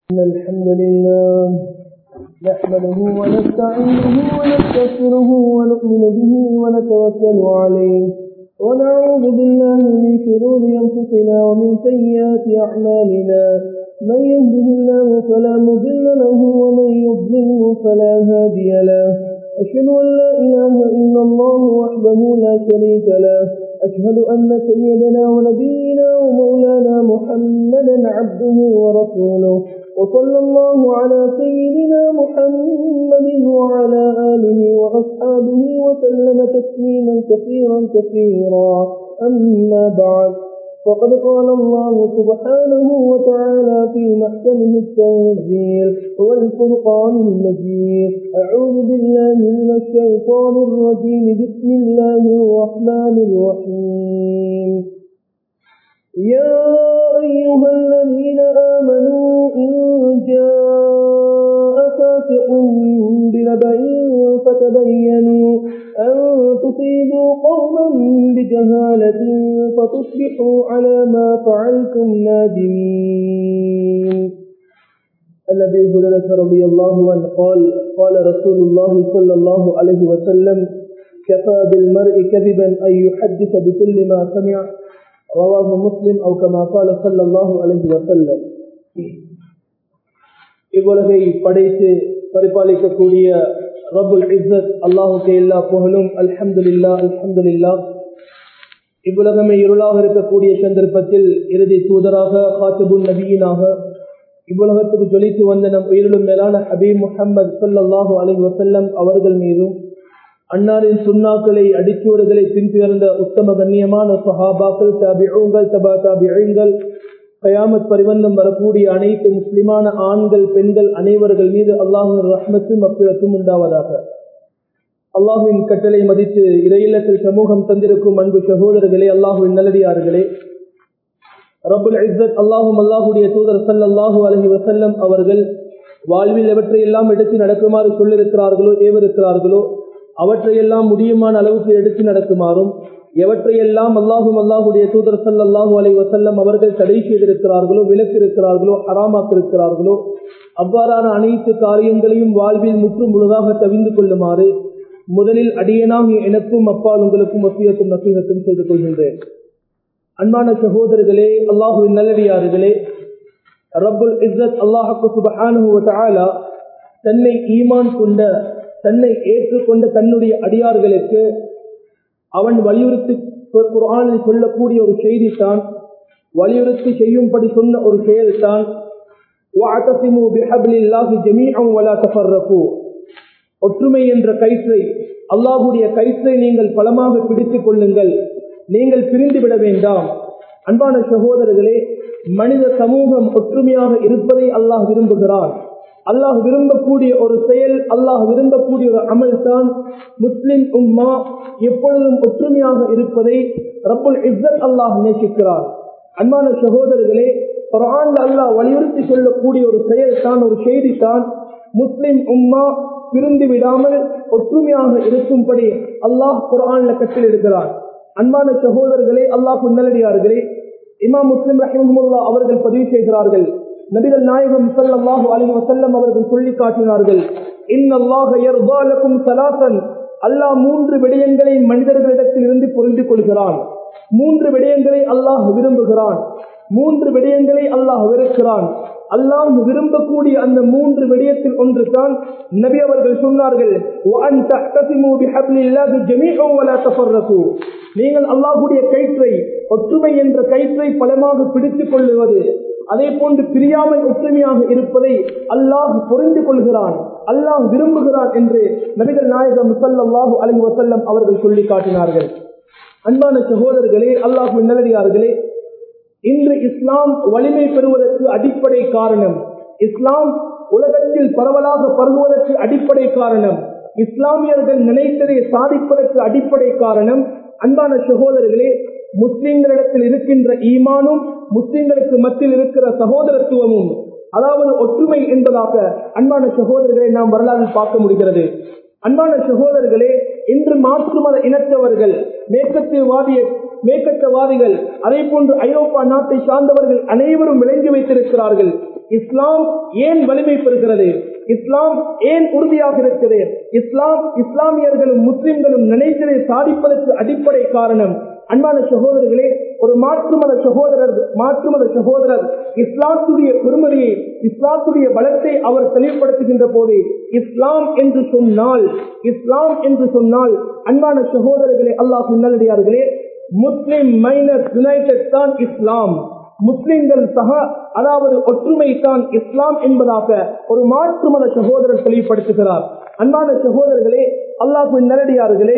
إن الحمد لله نحمده ونستعينه ونستغفره ونؤمن به ونتوكل عليه ونعوذ بالله من شرور أنفسنا ومن سيئات أعمالنا من يهده الله فلا مضل له ومن يضلله فلا هادي له أشهد أن لا إله إلا الله وحده لا شريك له أشهد أن سيدنا ونبينا ومولانا محمدا عبده ورسوله وصلى الله على سيدنا محمد وعلى آله وأصحابه وسلم تسليما كثيرا كثيرا أما بعد فقد قال الله سبحانه وتعالى في محكمه التنزيل والفرقان المجيد أعوذ بالله من الشيطان الرجيم بسم الله الرحمن الرحيم يا أيها الذين آمنوا إن جاء فاسق بنبأ فتبينوا أن تصيبوا قوما بجهالة فتصبحوا على ما فعلتم نادمين النبي هريرة رضي الله عنه قال قال رسول الله صلى الله عليه وسلم كفى بالمرء كذبا أن يحدث بكل ما سمع رواه مسلم أو كما قال صلى الله عليه وسلم இவ்வுலகை படைத்து பரிபாலிக்கக்கூடிய ரபுல் இஸ்ஸத் அல்லாஹுக்கு எல்லா புகழும் அல்ஹம்துலில்லா அல்ஹம்துலில்லா இவ்வுலகமே இருளாக இருக்கக்கூடிய சந்தர்ப்பத்தில் இறுதி தூதராக காத்துபுல் நபியினாக இவ்வுலகத்துக்கு ஜொலித்து வந்த நம் உயிரிலும் மேலான ஹபீப் முஹம்மது சல்லாஹூ அலி வசல்லம் அவர்கள் மீதும் அன்னாரின் சுண்ணாக்களை அடிச்சுவர்களை பின்துயர்ந்த உத்தம கண்ணியமான சஹாபாக்கள் தாபிகள் தபா தாபிகள் கயாமத் பரிவந்தம் வரக்கூடிய அனைத்து முஸ்லிமான ஆண்கள் பெண்கள் அனைவர்கள் மீது அல்லாஹின் ரஹ்மத்து மக்களுக்கும் உண்டாவதாக அல்லாஹுவின் கட்டளை மதித்து இறையில்லத்தில் சமூகம் தந்திருக்கும் அன்பு சகோதரர்களே அல்லாஹுவின் நல்லடியார்களே ரபுல் இஸ்ஸத் அல்லாஹும் அல்லாஹுடைய தூதர் சல்லாஹூ அலஹி வசல்லம் அவர்கள் வாழ்வில் எவற்றையெல்லாம் எடுத்து நடக்குமாறு சொல்லிருக்கிறார்களோ ஏவிருக்கிறார்களோ அவற்றையெல்லாம் முடியுமான அளவுக்கு எடுத்து நடக்குமாறும் எவற்றையெல்லாம் அல்லாஹும் அல்லாஹுடைய தூதர் சல்லாஹூ அலி வசல்லம் அவர்கள் தடை செய்திருக்கிறார்களோ விலக்கு இருக்கிறார்களோ ஹராமாக்கிருக்கிறார்களோ அவ்வாறான அனைத்து காரியங்களையும் வாழ்வில் முற்றும் முழுதாக தவிந்து கொள்ளுமாறு முதலில் அடியனாக எனக்கும் அப்பால் உங்களுக்கும் வசியத்தும் நசீகத்தும் செய்து கொள்கின்றேன் அன்பான சகோதரர்களே அல்லாஹுவின் நல்லடியார்களே ரப்புல் இஸ்ஸத் அல்லாஹுக்கு சுபஹானு தன்னை ஈமான் கொண்ட தன்னை ஏற்றுக்கொண்ட தன்னுடைய அடியார்களுக்கு அவன் வலியுறுத்தி குரானில் சொல்லக்கூடிய ஒரு செய்தி தான் வலியுறுத்தி செய்யும்படி சொன்ன ஒரு செயல் தான் ஒற்றுமை என்ற கயிற்றை அல்லாஹுடைய கயிற்றை நீங்கள் பலமாக பிடித்துக் கொள்ளுங்கள் நீங்கள் பிரிந்து விட வேண்டாம் அன்பான சகோதரர்களே மனித சமூகம் ஒற்றுமையாக இருப்பதை அல்லாஹ் விரும்புகிறான் அல்லாஹ் விரும்பக்கூடிய ஒரு செயல் அல்லாஹ் விரும்பக்கூடிய ஒரு அமல் தான் முஸ்லிம் உம்மா எப்பொழுதும் ஒற்றுமையாக இருப்பதை ரப்புல் இஸ்ஸத் அல்லாஹ் நேசிக்கிறார் அன்பான சகோதரர்களே குரான் அல்லாஹ் வலியுறுத்தி சொல்லக்கூடிய ஒரு செயல் தான் ஒரு செய்தி தான் முஸ்லிம் உம்மா பிரிந்து விடாமல் ஒற்றுமையாக இருக்கும்படி அல்லாஹ் குரான்ல கட்டில் இருக்கிறார் அன்பான சகோதரர்களே அல்லாஹ் நல்லடியார்களே இமாம் முஸ்லிம் ரஹிமுல்லா அவர்கள் பதிவு செய்கிறார்கள் நபிகள் நாயகம் சல்லாஹு அலி வசல்லம் அவர்கள் சொல்லி காட்டினார்கள் இன்னல்லாஹும் சலாசன் அல்லாஹ் மூன்று விடயங்களை மனிதர்களிடத்தில் இருந்து புரிந்து கொள்கிறான் மூன்று விடயங்களை அல்லாஹ் விரும்புகிறான் மூன்று விடயங்களை அல்லாஹ் வெறுக்கிறான் அல்லாஹ் விரும்பக்கூடிய அந்த மூன்று விடயத்தில் ஒன்று தான் நபி அவர்கள் சொன்னார்கள் நீங்கள் அல்லாஹுடைய கயிற்றை ஒற்றுமை என்ற கயிற்றை பலமாக பிடித்துக் கொள்ளுவது அதே போன்று பிரியாமல் ஒற்றுமையாக இருப்பதை அல்லாஹ் புரிந்து கொள்கிறான் அல்லாஹ் விரும்புகிறான் என்று நபிகள் நாயகம் முசல்லாஹு அலி வசல்லம் அவர்கள் சொல்லி காட்டினார்கள் அன்பான சகோதரர்களே அல்லாஹ் நல்லடியார்களே இன்று இஸ்லாம் வலிமை பெறுவதற்கு அடிப்படை காரணம் இஸ்லாம் உலகத்தில் பரவலாக பரவுவதற்கு அடிப்படை காரணம் இஸ்லாமியர்கள் நினைத்ததை சாதிப்பதற்கு அடிப்படை காரணம் அன்பான சகோதரர்களே முஸ்லிம்களிடத்தில் இருக்கின்ற ஈமானும் முஸ்லிம்களுக்கு மத்தியில் இருக்கிற சகோதரத்துவமும் அதாவது ஒற்றுமை என்பதாக அன்பான சகோதரர்களை நாம் வரலாறு பார்க்க முடிகிறது அன்பான சகோதரர்களே இன்று மாற்று மத இனத்தவர்கள் மேற்கத்தியவாதிய மேற்கத்தவாதிகள் அதே போன்று ஐரோப்பா நாட்டை சார்ந்தவர்கள் அனைவரும் விளங்கி வைத்திருக்கிறார்கள் இஸ்லாம் ஏன் வலிமை பெறுகிறது இஸ்லாம் ஏன் உறுதியாக இருக்கிறது இஸ்லாம் இஸ்லாமியர்களும் முஸ்லிம்களும் நினைத்ததை சாதிப்பதற்கு அடிப்படை காரணம் அன்பான சகோதரர்களே ஒரு மாற்று மத சகோதரர் மாற்று மத சகோதரர் இஸ்லாத்துடைய பெருமதியை இஸ்லாத்துடைய பலத்தை அவர் தெளிவுபடுத்துகின்ற போது இஸ்லாம் என்று சொன்னால் இஸ்லாம் என்று சொன்னால் அன்பான சகோதரர்களே அல்லாஹ் நல்லடியார்களே முஸ்லிம் மைனஸ் யுனைடெட் தான் இஸ்லாம் முஸ்லிம்கள் சக அதாவது ஒற்றுமை தான் இஸ்லாம் என்பதாக ஒரு மாற்று மத சகோதரர் தெளிவுபடுத்துகிறார் அன்பான சகோதரர்களே அல்லாஹு நல்லடியார்களே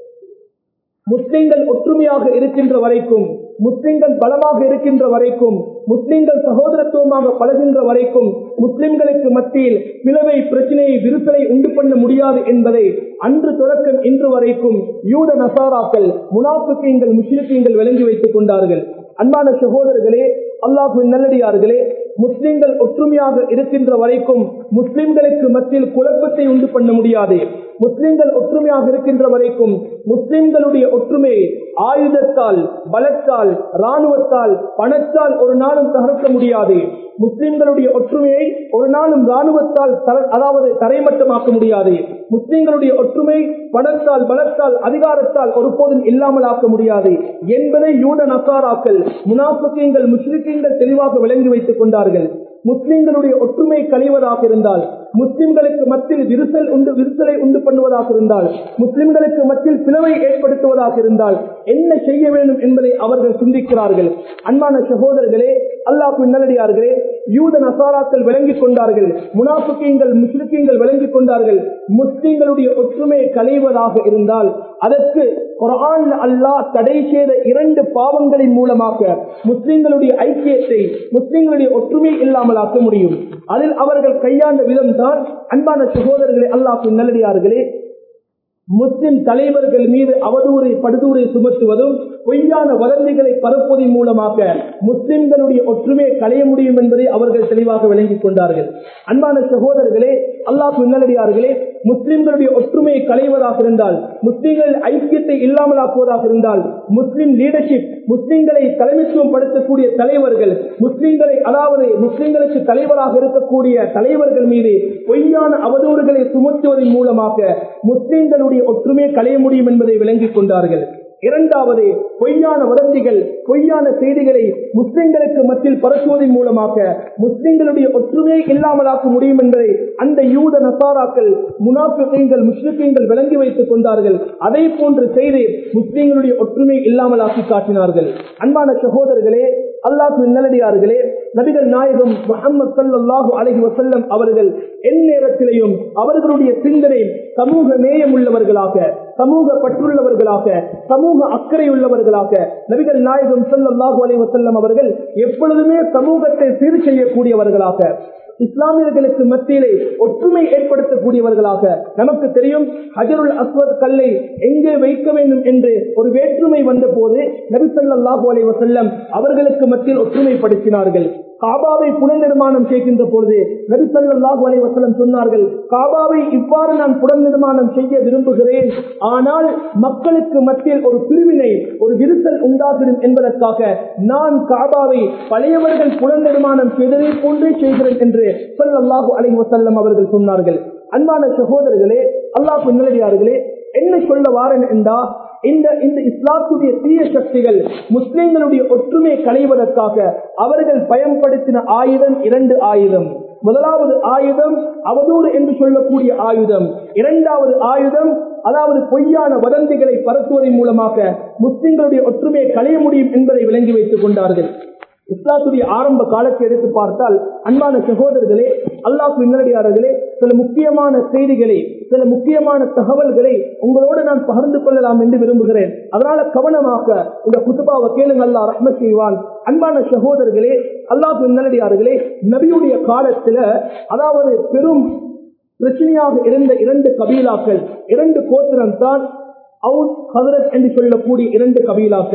முஸ்லிம்கள் ஒற்றுமையாக இருக்கின்ற வரைக்கும் முஸ்லிம்கள் பலமாக இருக்கின்ற வரைக்கும் முஸ்லிம்கள் சகோதரத்துவமாக பழகின்ற வரைக்கும் முஸ்லிம்களுக்கு மத்தியில் பிளவை பிரச்சனையை விரிசலை உண்டு பண்ண முடியாது என்பதை அன்று தொடக்கம் இன்று வரைக்கும் யூத நசாராக்கள் முனாஃபிக்கீங்கள் முஸ்லிக்கீங்கள் விளங்கி வைத்துக் கொண்டார்கள் அன்பான சகோதரர்களே அல்லாஹு நல்லடியார்களே முஸ்லிம்கள் ஒற்றுமையாக இருக்கின்ற வரைக்கும் முஸ்லிம்களுக்கு மத்தியில் குழப்பத்தை உண்டு பண்ண முடியாது முஸ்லிம்கள் ஒற்றுமையாக இருக்கின்ற வரைக்கும் முஸ்லிம்களுடைய ஒற்றுமை ஆயுதத்தால் பலத்தால் ராணுவத்தால் பணத்தால் ஒரு நாளும் தகர்க்க முடியாது முஸ்லிம்களுடைய ஒற்றுமையை ஒரு நாளும் ராணுவத்தால் அதாவது தரைமட்டமாக்க முடியாது முஸ்லிம்களுடைய ஒற்றுமை பணத்தால் பலத்தால் அதிகாரத்தால் ஒருபோதும் இல்லாமல் ஆக்க முடியாது என்பதை யூத நசாராக்கள் முனாஃபிக்கீங்கள் முஸ்லிக்கீங்கள் தெளிவாக விளங்கி வைத்துக் கொண்டார்கள் முஸ்லிம்களுடைய ஒற்றுமை கழிவதாக இருந்தால் முஸ்லிம்களுக்கு மத்தியில் விரிசல் உண்டு விரிசலை உண்டு பண்ணுவதாக இருந்தால் முஸ்லிம்களுக்கு மத்தியில் பிளவை ஏற்படுத்துவதாக இருந்தால் என்ன செய்ய வேண்டும் என்பதை அவர்கள் சிந்திக்கிறார்கள் அன்பான சகோதரர்களே அல்லாஹு நல்லடியார்களே யூத நசாராக்கள் விளங்கிக் கொண்டார்கள் முனாஃபிக்கீங்கள் முஸ்லிக்கீங்கள் விளங்கிக் கொண்டார்கள் முஸ்லிம்களுடைய ஒற்றுமை களைவதாக இருந்தால் அதற்கு குரான் அல்லாஹ் தடை செய்த இரண்டு பாவங்களின் மூலமாக முஸ்லிம்களுடைய ஐக்கியத்தை முஸ்லிம்களுடைய ஒற்றுமை இல்லாமல் ஆக்க முடியும் அதில் அவர்கள் கையாண்ட விதம் தான் அன்பான சகோதரர்களே அல்லாஹ் நல்லடியார்களே முஸ்லிம் தலைவர்கள் மீது அவதூறை படுதூரை சுமத்துவதும் பொய்யான வதந்திகளை பரப்புவதன் மூலமாக முஸ்லிம்களுடைய ஒற்றுமையை களைய முடியும் என்பதை அவர்கள் தெளிவாக விளங்கிக் கொண்டார்கள் அன்பான சகோதரர்களே அல்லாஹ் நல்லடியார்களே முஸ்லிம்களுடைய ஒற்றுமையை களைவதாக இருந்தால் முஸ்லிம்கள் ஐக்கியத்தை இல்லாமல் ஆக்குவதாக இருந்தால் முஸ்லிம் லீடர்ஷிப் முஸ்லிம்களை தலைமைத்துவம் படுத்தக்கூடிய தலைவர்கள் முஸ்லிம்களை அதாவது முஸ்லிம்களுக்கு தலைவராக இருக்கக்கூடிய தலைவர்கள் மீது பொய்யான அவதூறுகளை சுமத்துவதன் மூலமாக முஸ்லிம்களுடைய ஒற்றுமையை களைய முடியும் என்பதை விளங்கிக் கொண்டார்கள் இரண்டாவது பொய்யான வதந்திகள் பொய்யான செய்திகளை முஸ்லிம்களுக்கு மத்தியில் பரப்புவதன் மூலமாக முஸ்லிம்களுடைய ஒற்றுமையை இல்லாமலாக்க முடியும் என்பதை அந்த யூத நசாராக்கள் முனாஃபிகள் முஸ்லிம்கள் விளங்கி வைத்துக் கொண்டார்கள் அதை போன்று செய்து முஸ்லிம்களுடைய ஒற்றுமை இல்லாமலாக்கி காட்டினார்கள் அன்பான சகோதரர்களே அல்லாஹு நல்லடியார்களே நபிகள் நாயகம் முகமது சல்லாஹு அலஹி வசல்லம் அவர்கள் எந்நேரத்திலையும் அவர்களுடைய சிந்தனை சமூக நேயம் உள்ளவர்களாக சமூக பற்றுள்ளவர்களாக சமூக அக்கறை உள்ளவர்களாக நபிகள் நாயகம் சல்லாஹு அலி வசல்லம் அவர்கள் எப்பொழுதுமே சமூகத்தை சீர் செய்யக்கூடியவர்களாக இஸ்லாமியர்களுக்கு மத்தியிலே ஒற்றுமை ஏற்படுத்தக்கூடியவர்களாக நமக்கு தெரியும் ஹஜருல் அஸ்வத் கல்லை எங்கே வைக்க வேண்டும் என்று ஒரு வேற்றுமை வந்த போது நபிசல்லாஹு அலை வசல்லம் அவர்களுக்கு மத்தியில் ஒற்றுமைப்படுத்தினார்கள் காபாவை புனர்நிர்மாணம் செய்கின்ற பொழுது நபிசல்லாஹு அலை வசலம் சொன்னார்கள் காபாவை இவ்வாறு நான் புனர்நிர்மாணம் செய்ய விரும்புகிறேன் ஆனால் மக்களுக்கு மத்தியில் ஒரு பிரிவினை ஒரு விரிசல் உண்டாகிடும் என்பதற்காக நான் காபாவை பழையவர்கள் புனர்நிர்மாணம் செய்ததை போன்றே செய்கிறேன் என்று சொல்லல்லாஹு அலை வசல்லம் அவர்கள் சொன்னார்கள் அன்பான சகோதரர்களே அல்லாஹ் நிலடியார்களே என்ன சொல்ல வாரன் என்றா இந்த இந்த இஸ்லாத்துடைய தீய சக்திகள் முஸ்லிம்களுடைய ஒற்றுமை களைவதற்காக அவர்கள் பயன்படுத்தின ஆயுதம் இரண்டு ஆயுதம் முதலாவது ஆயுதம் அவதூறு என்று சொல்லக்கூடிய ஆயுதம் இரண்டாவது ஆயுதம் அதாவது பொய்யான வதந்திகளை பரத்துவதன் மூலமாக முஸ்லிம்களுடைய ஒற்றுமையை களைய முடியும் என்பதை விளங்கி வைத்துக் கொண்டார்கள் இஸ்லாத்துடைய ஆரம்ப காலத்தை எடுத்து பார்த்தால் அன்பான சகோதரர்களே அல்லாஹ் பின்னடியாளர்களே சில முக்கியமான செய்திகளை சில முக்கியமான தகவல்களை உங்களோடு நான் பகிர்ந்து கொள்ளலாம் என்று விரும்புகிறேன் அதனால கவனமாக இந்த குத்துபாவை கேளுங்க அல்லா ரஹ்ம செய்வான் அன்பான சகோதரர்களே அல்லாஹ் பின்னடியார்களே நபியுடைய காலத்துல அதாவது பெரும் பிரச்சனையாக இருந்த இரண்டு கபீலாக்கள் இரண்டு கோத்திரம் தான் அவுத் ஹதரத் என்று சொல்லக்கூடிய இரண்டு கபீலாக்கள்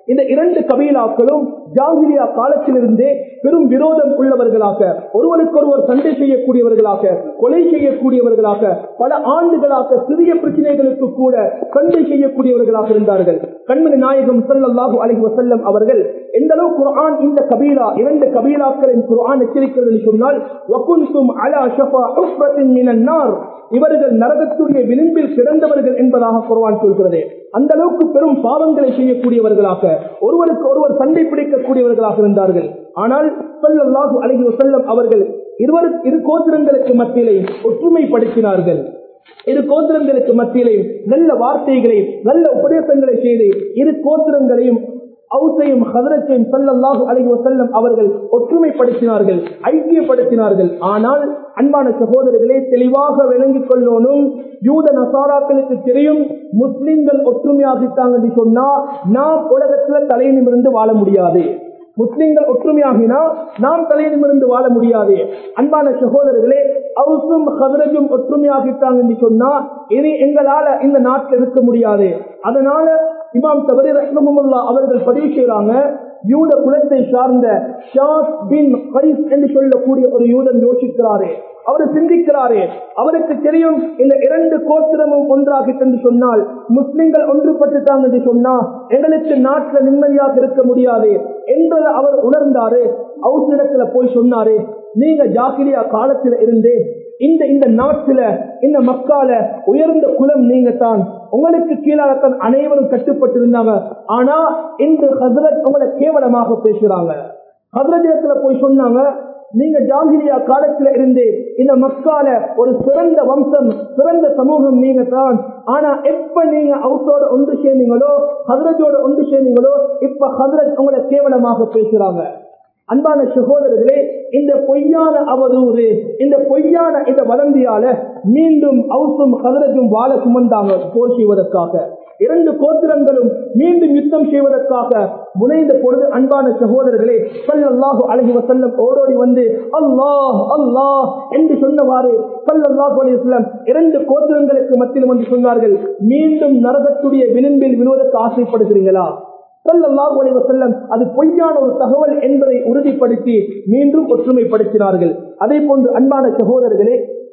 இந்த இரண்டு கபீலாக்களும் ஜாகிரியா காலத்திலிருந்தே பெரும் விரோதம் உள்ளவர்களாக ஒருவருக்கொருவர் சண்டை செய்யக்கூடியவர்களாக கொலை செய்யக்கூடியவர்களாக பல ஆண்டுகளாக சிறிய பிரச்சனைகளுக்கு கூட சண்டை செய்யக்கூடியவர்களாக இருந்தார்கள் கண்மணி நாயகம் ஸல்லல்லாஹு அலைஹி வஸல்லம் அவர்கள் எந்த அளவு குர்ஆன் இந்த கபீலா இரண்டு கபீலாக்களின் குர்ஆன் எச்சரிக்கிறது என்று சொன்னால் வகுன்தும் அலா ஷஃபா உஃப்ரத்தின் மினன் நார் இவர்கள் நரகத்துடைய விளிம்பில் கிடந்தவர்கள் என்பதாக குர்ஆன் சொல்கிறது அந்த அளவுக்கு பெரும் பாவங்களை செய்யக்கூடியவர்களாக ஒருவருக்கு ஒருவர் சண்டை பிடிக்கக்கூடியவர்களாக இருந்தார்கள் ஆனால் ஸல்லல்லாஹு அலைஹி வஸல்லம் அவர்கள் இருவர் இரு கோத்திரங்களுக்கு மத்தியிலே ஒற்றுமைப்படுத்தினார்கள் இரு கோத்திரங்களுக்கு மத்தியிலே நல்ல வார்த்தைகளை நல்ல உபதேசங்களை செய்து இரு கோத்திரங்களையும் அவுசையும் ஹதரத்தையும் சல்லல்லாஹு அலைஹி வஸல்லம் அவர்கள் ஒற்றுமைப்படுத்தினார்கள் ஐக்கியப்படுத்தினார்கள் ஆனால் அன்பான சகோதரர்களே தெளிவாக விளங்கிக் கொள்ளணும் யூத நசாராக்களுக்கு தெரியும் முஸ்லிம்கள் ஒற்றுமையாகிட்டாங்க என்று சொன்னா நாம் உலகத்துல தலை நிமிர்ந்து வாழ முடியாது முஸ்லிம்கள் ஒற்றுமையாகினா நாம் தலையிலிருந்து வாழ முடியாது அன்பான சகோதரர்களே அவுசும் ஹதரஜும் ஒற்றுமையாகிட்டாங்க என்று சொன்னா இனி எங்களால இந்த நாட்டில் இருக்க முடியாது அதனால இமாம் தபரி ரஹ்மமுல்லா அவர்கள் பதிவு செய்யறாங்க யூத குலத்தை சார்ந்த ஷாத் பின் ஹரிஸ் என்று சொல்லக்கூடிய ஒரு யூதன் யோசிக்கிறாரே அவர் சிந்திக்கிறாரே அவருக்கு தெரியும் இந்த இரண்டு கோத்திரமும் ஒன்றாக என்று சொன்னால் முஸ்லிம்கள் ஒன்றுபட்டுட்டாங்க என்று சொன்னா எங்களுக்கு நாட்டில் நிம்மதியாக இருக்க முடியாது என்பதை அவர் உணர்ந்தாரு அவுசிடத்துல போய் சொன்னாரு நீங்க ஜாக்கிரியா காலத்துல இருந்து இந்த இந்த நாட்டுல இந்த மக்கால உயர்ந்த குலம் நீங்க தான் உங்களுக்கு கீழாகத்தான் அனைவரும் கட்டுப்பட்டு இருந்தாங்க ஆனா இன்று ஹசரத் உங்களை கேவலமாக பேசுறாங்க ஹசரஜத்துல போய் சொன்னாங்க நீங்க ஜாகிரியா காலத்துல இருந்து இந்த மக்கால ஒரு சிறந்த வம்சம் சிறந்த சமூகம் நீங்க தான் ஆனா எப்ப நீங்க அவசோட ஒன்று சேர்ந்தீங்களோ ஹசரத்தோட ஒன்று சேர்ந்தீங்களோ இப்ப ஹசரத் உங்களை கேவலமாக பேசுறாங்க அன்பான சகோதரர்களே இந்த பொய்யான அவதூறு இந்த பொய்யான இந்த வதந்தியால மீண்டும் அவுசும் ஹதரஜும் வாழ சுமந்தாங்க போர் செய்வதற்காக இரண்டு கோத்திரங்களும் மீண்டும் யுத்தம் செய்வதற்காக முனைந்த பொழுது அன்பான சகோதரர்களே சல்லல்லாஹு அலைஹி வஸல்லம் ஓடோடி வந்து அல்லாஹ் அல்லாஹ் என்று சொன்னவாறு சல்லல்லாஹு அலைஹி வஸல்லம் இரண்டு கோத்திரங்களுக்கு மத்தியில் வந்து சொன்னார்கள் மீண்டும் நரகத்துடைய விளிம்பில் விழுவதற்கு ஆசைப்படுகிறீங்களா ஸல்லல்லாஹு அலைஹி வஸல்லம் அது பொய்யான ஒரு தகவல் என்பதை உறுதிப்படுத்தி மீண்டும் ஒற்றுமைப்படுத்தினார்கள் அதே போன்று அன்பான சகோதரர்களே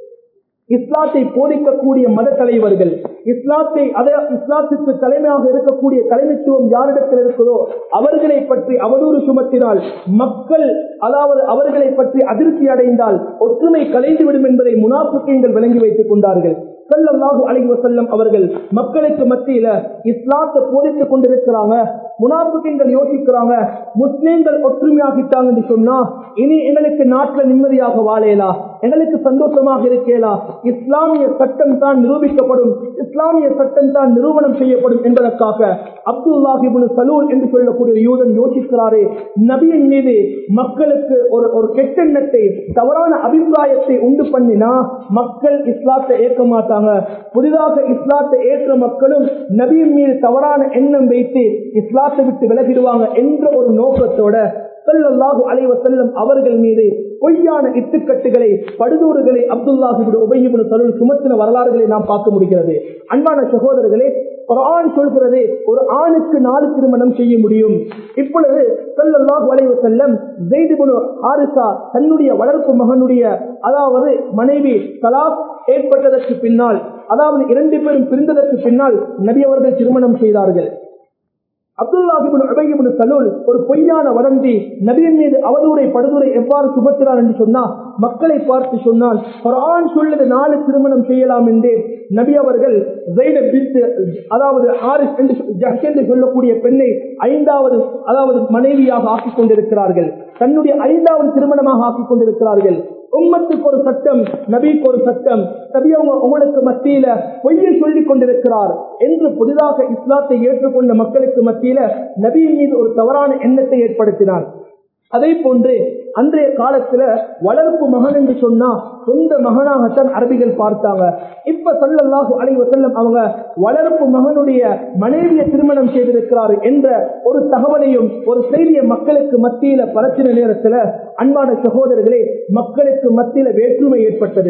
இஸ்லாத்தை போதிக்கக்கூடிய மத தலைவர்கள் இஸ்லாத்தை அதே இஸ்லாத்துக்கு தலைமையாக இருக்கக்கூடிய தலைமைத்துவம் யாரிடத்தில் இருக்கிறதோ அவர்களை பற்றி அவதூறு சுமத்தினால் மக்கள் அதாவது அவர்களை பற்றி அதிருப்தி அடைந்தால் ஒற்றுமை கலைந்துவிடும் என்பதை முனாஃபிக்கீங்கள் விளங்கி வைத்துக் கொண்டார்கள் ஸல்லல்லாஹு அலைஹி வஸல்லம் அவர்கள் மக்களுக்கு மத்தியில இஸ்லாத்தை போதித்துக் கொண்டிருக்கிறாங்க முனாஃபிக்கீங்கள் யோசிக்கிறாங்க முஸ்லீம்கள் ஒற்றுமையாகிட்டாங்க என்று சொன்னா இனி எங்களுக்கு நாட்டில் நிம்மதியாக வாழையலாம் எங்களுக்கு சந்தோஷமாக இருக்கலாம் இஸ்லாமிய சட்டம் தான் நிரூபிக்கப்படும் இஸ்லாமிய சட்டம் தான் நிரூபணம் செய்யப்படும் என்பதற்காக அப்துல்லாஹிபுல் சலூல் என்று சொல்லக்கூடிய யூதன் யோசிக்கிறாரே நபியின் மீது மக்களுக்கு ஒரு ஒரு கெட்டெண்ணத்தை தவறான அபிப்பிராயத்தை உண்டு பண்ணினா மக்கள் இஸ்லாத்தை ஏற்க மாட்டாங்க புதிதாக இஸ்லாத்தை ஏற்ற மக்களும் நபியின் மீது தவறான எண்ணம் வைத்து இஸ்லாத்தை விட்டு விலகிடுவாங்க என்ற ஒரு நோக்கத்தோட ஸல்லல்லாஹு அலைஹி வஸல்லம் அவர்கள் மீது பொய்யான இட்டுக்கட்டுகளை படுதூறுகளை அப்துல்லாஹிபின் உபயிபின் சலுல் சுமத்தின வரலாறுகளை நாம் பார்க்க முடிகிறது அன்பான சகோதரர்களே குர்ஆன் சொல்கிறது ஒரு ஆணுக்கு நாலு திருமணம் செய்ய முடியும் இப்பொழுது ஸல்லல்லாஹு அலைஹி வஸல்லம் ஸெய்த் இப்னு ஹாரிஸா தன்னுடைய வளர்ப்பு மகனுடைய அதாவது மனைவி தலாக் ஏற்பட்டதற்கு பின்னால் அதாவது இரண்டு பேரும் பிரிந்ததற்கு பின்னால் நபி அவர்கள் திருமணம் செய்தார்கள் அப்துல்லாஹிபின் உபையிபின் சலூல் ஒரு பொய்யான வதந்தி நபியின் மீது அவதூரை படுதூரை எவ்வாறு சுமத்தினார் என்று சொன்னால் மக்களை பார்த்து சொன்னால் குர்ஆன் சொல்லுது நாலு திருமணம் செய்யலாம் என்று நபி அவர்கள் ஜெய்த பித்து அதாவது ஹாரிஸ் என்று ஜஹ் என்று சொல்லக்கூடிய பெண்ணை ஐந்தாவது அதாவது மனைவியாக ஆக்கிக் கொண்டிருக்கிறார்கள் தன்னுடைய ஐந்தாவது திருமணமாக ஆக்கிக் கொண்டிருக்கிறார்கள் உம்மத்துக்கு ஒரு சட்டம் நபிக்கு ஒரு சட்டம் நபி அவங்க உங்களுக்கு மத்தியில பொய்யை சொல்லிக் கொண்டிருக்கிறார் என்று புதிதாக இஸ்லாத்தை ஏற்றுக்கொண்ட மக்களுக்கு மத்தியில நபியின் மீது ஒரு தவறான எண்ணத்தை ஏற்படுத்தினார் அதே போன்று அன்றைய காலத்துல வளர்ப்பு மகன் என்று சொன்னா சொந்த மகனாகத்தான் அரபிகள் பார்த்தாங்க இப்ப சல்லல்லாஹு அலைஹி வஸல்லம் அவங்க வளர்ப்பு மகனுடைய மனைவியை திருமணம் செய்திருக்கிறார் என்ற ஒரு தகவலையும் ஒரு செய்தியை மக்களுக்கு மத்தியில பரச்சின நேரத்துல அன்பான சகோதரர்களே மக்களுக்கு மத்தியில வேற்றுமை ஏற்பட்டது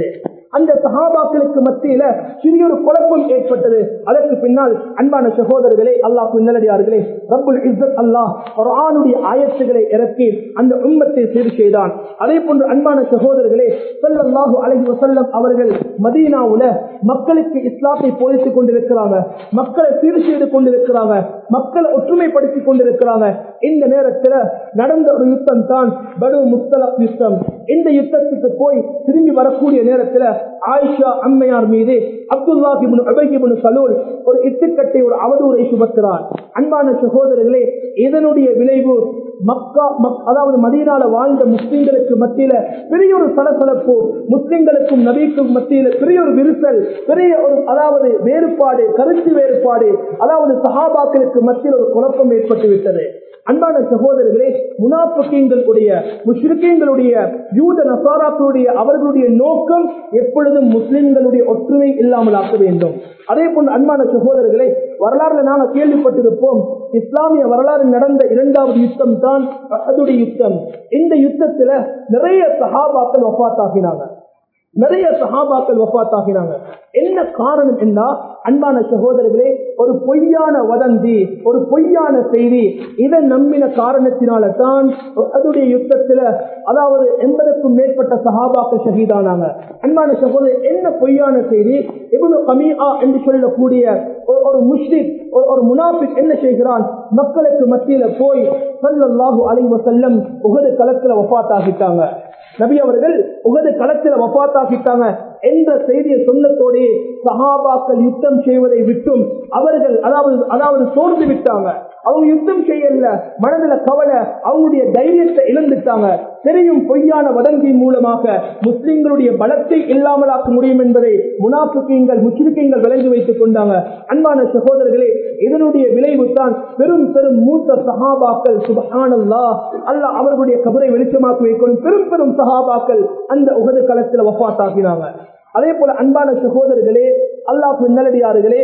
அந்த சஹாபாக்களுக்கு மத்தியில சிறிய ஒரு குழப்பம் ஏற்பட்டது அதற்கு பின்னால் அன்பான சகோதரர்களே அல்லாஹ் நல்லடியார்களே ரப்புல் இஸ்ஸத் அல்லாஹ் குர்ஆனுடைய ஆயத்துகளை இறக்கி அந்த உம்மத்தை சீர் செய்தான் அதே போன்று அன்பான சகோதரர்களே ஸல்லல்லாஹு அலைஹி வஸல்லம் அவர்கள் மதீனாவுல மக்களுக்கு இஸ்லாத்தை போதித்துக் கொண்டிருக்கிறாங்க மக்களை சீர் செய்து கொண்டிருக்கிறாங்க மக்களை ஒற்றுமைப்படுத்திக் கொண்டிருக்கிறாங்க இந்த நேரத்தில் நடந்த ஒரு யுத்தம் தான் படு முஸ்தலப் யுத்தம் இந்த யுத்தத்துக்கு போய் திரும்பி வரக்கூடிய நேரத்தில் ஆயிஷா அம்மையார் மீது அப்துல்லாஹிபின் அபைகிபின் சலூல் ஒரு இட்டுக்கட்டை ஒரு அவதூறை சுமக்கிறார் அன்பான சகோதரர்களே இதனுடைய விளைவு மக்கா மக்- அதாவது மதீனால வாழ்ந்த முஸ்லிம்களுக்கு மத்தியில பெரிய ஒரு சலசலப்பு முஸ்லிம்களுக்கும் நபிக்கும் மத்தியில பெரிய ஒரு விரிசல் பெரிய ஒரு அதாவது வேறுபாடு கருத்து வேறுபாடு அதாவது சஹாபாக்களுக்கு மத்தியில் ஒரு குழப்பம் ஏற்பட்டு விட்டது அன்பான சகோதரர்களே முனாஃபிகீன்களுடைய முஷ்ரிக்கீன்களுடைய யூத நசாராக்களுடைய அவர்களுடைய நோக்கம் எப்பொழுதும் முஸ்லிம்களுடைய ஒற்றுமை இல்லாமல் ஆக்க வேண்டும் அதே போன்று அன்பான சகோதரர்களே வரலாறுல நாங்கள் கேள்விப்பட்டிருப்போம் இஸ்லாமிய வரலாறு நடந்த இரண்டாவது யுத்தம் தான் அஹதுடைய யுத்தம் இந்த யுத்தத்துல நிறைய சஹாபாக்கள் வஃபாத்தாகினாங்க நிறைய சஹாபாக்கள் வஃபாத்தாகினாங்க என்ன காரணம் என்றா அன்பான சகோதரர்களே ஒரு பொய்யான வதந்தி ஒரு பொய்யான செய்தி இதை நம்பின காரணத்தினால தான் அதனுடைய யுத்தத்துல அதாவது எண்பதுக்கும் மேற்பட்ட சஹாபாக்கள் ஷஹீதானாங்க அன்பான சகோதரர் என்ன பொய்யான செய்தி இவனு கமீஆ என்று சொல்லக்கூடிய ஒரு- ஒரு முஸ்லிம் ஒரு- ஒரு முனாஃபிக் என்ன செய்கிறான் மக்களுக்கு மத்தியில போய் ஸல்லல்லாஹு அலைஹி வஸல்லம் உகது களத்துல வஃபாத்தாகிட்டாங்க நபி அவர்கள் உகது களத்தில் வபாத்தாக்கிட்டாங்க என்ற செய்தியை சொன்னத்தோடே சஹாபாக்கள் யுத்தம் செய்வதை விட்டும் அவர்கள் அதாவது அதாவது சோர்ந்து விட்டாங்க அவங்க யுத்தம் செய்யல மனதில் கவலை அவங்களுடைய தைரியத்தை இழந்துட்டாங்க தெரியும் பொய்யான வதந்தி மூலமாக முஸ்லிம்களுடைய பலத்தை இல்லாமலாக்க முடியும் என்பதை முனாஃபிக்கீங்கள் முஸ்லிக்கீங்கள் விளங்கி வைத்துக் கொண்டாங்க அன்பான சகோதரர்களே இதனுடைய விளைவு தான் பெரும் பெரும் மூத்த சஹாபாக்கள் சுபஹானல்லா அல்லாஹ் அவர்களுடைய கபரை வெளிச்சமாக்கி வைக்கணும் பெரும் பெரும் சஹாபாக்கள் அந்த உகது களத்தில் வஃபாத்தாக்கினாங்க அதே போல அன்பான சகோதரர்களே அல்லாஹ் நல்லடியார்களே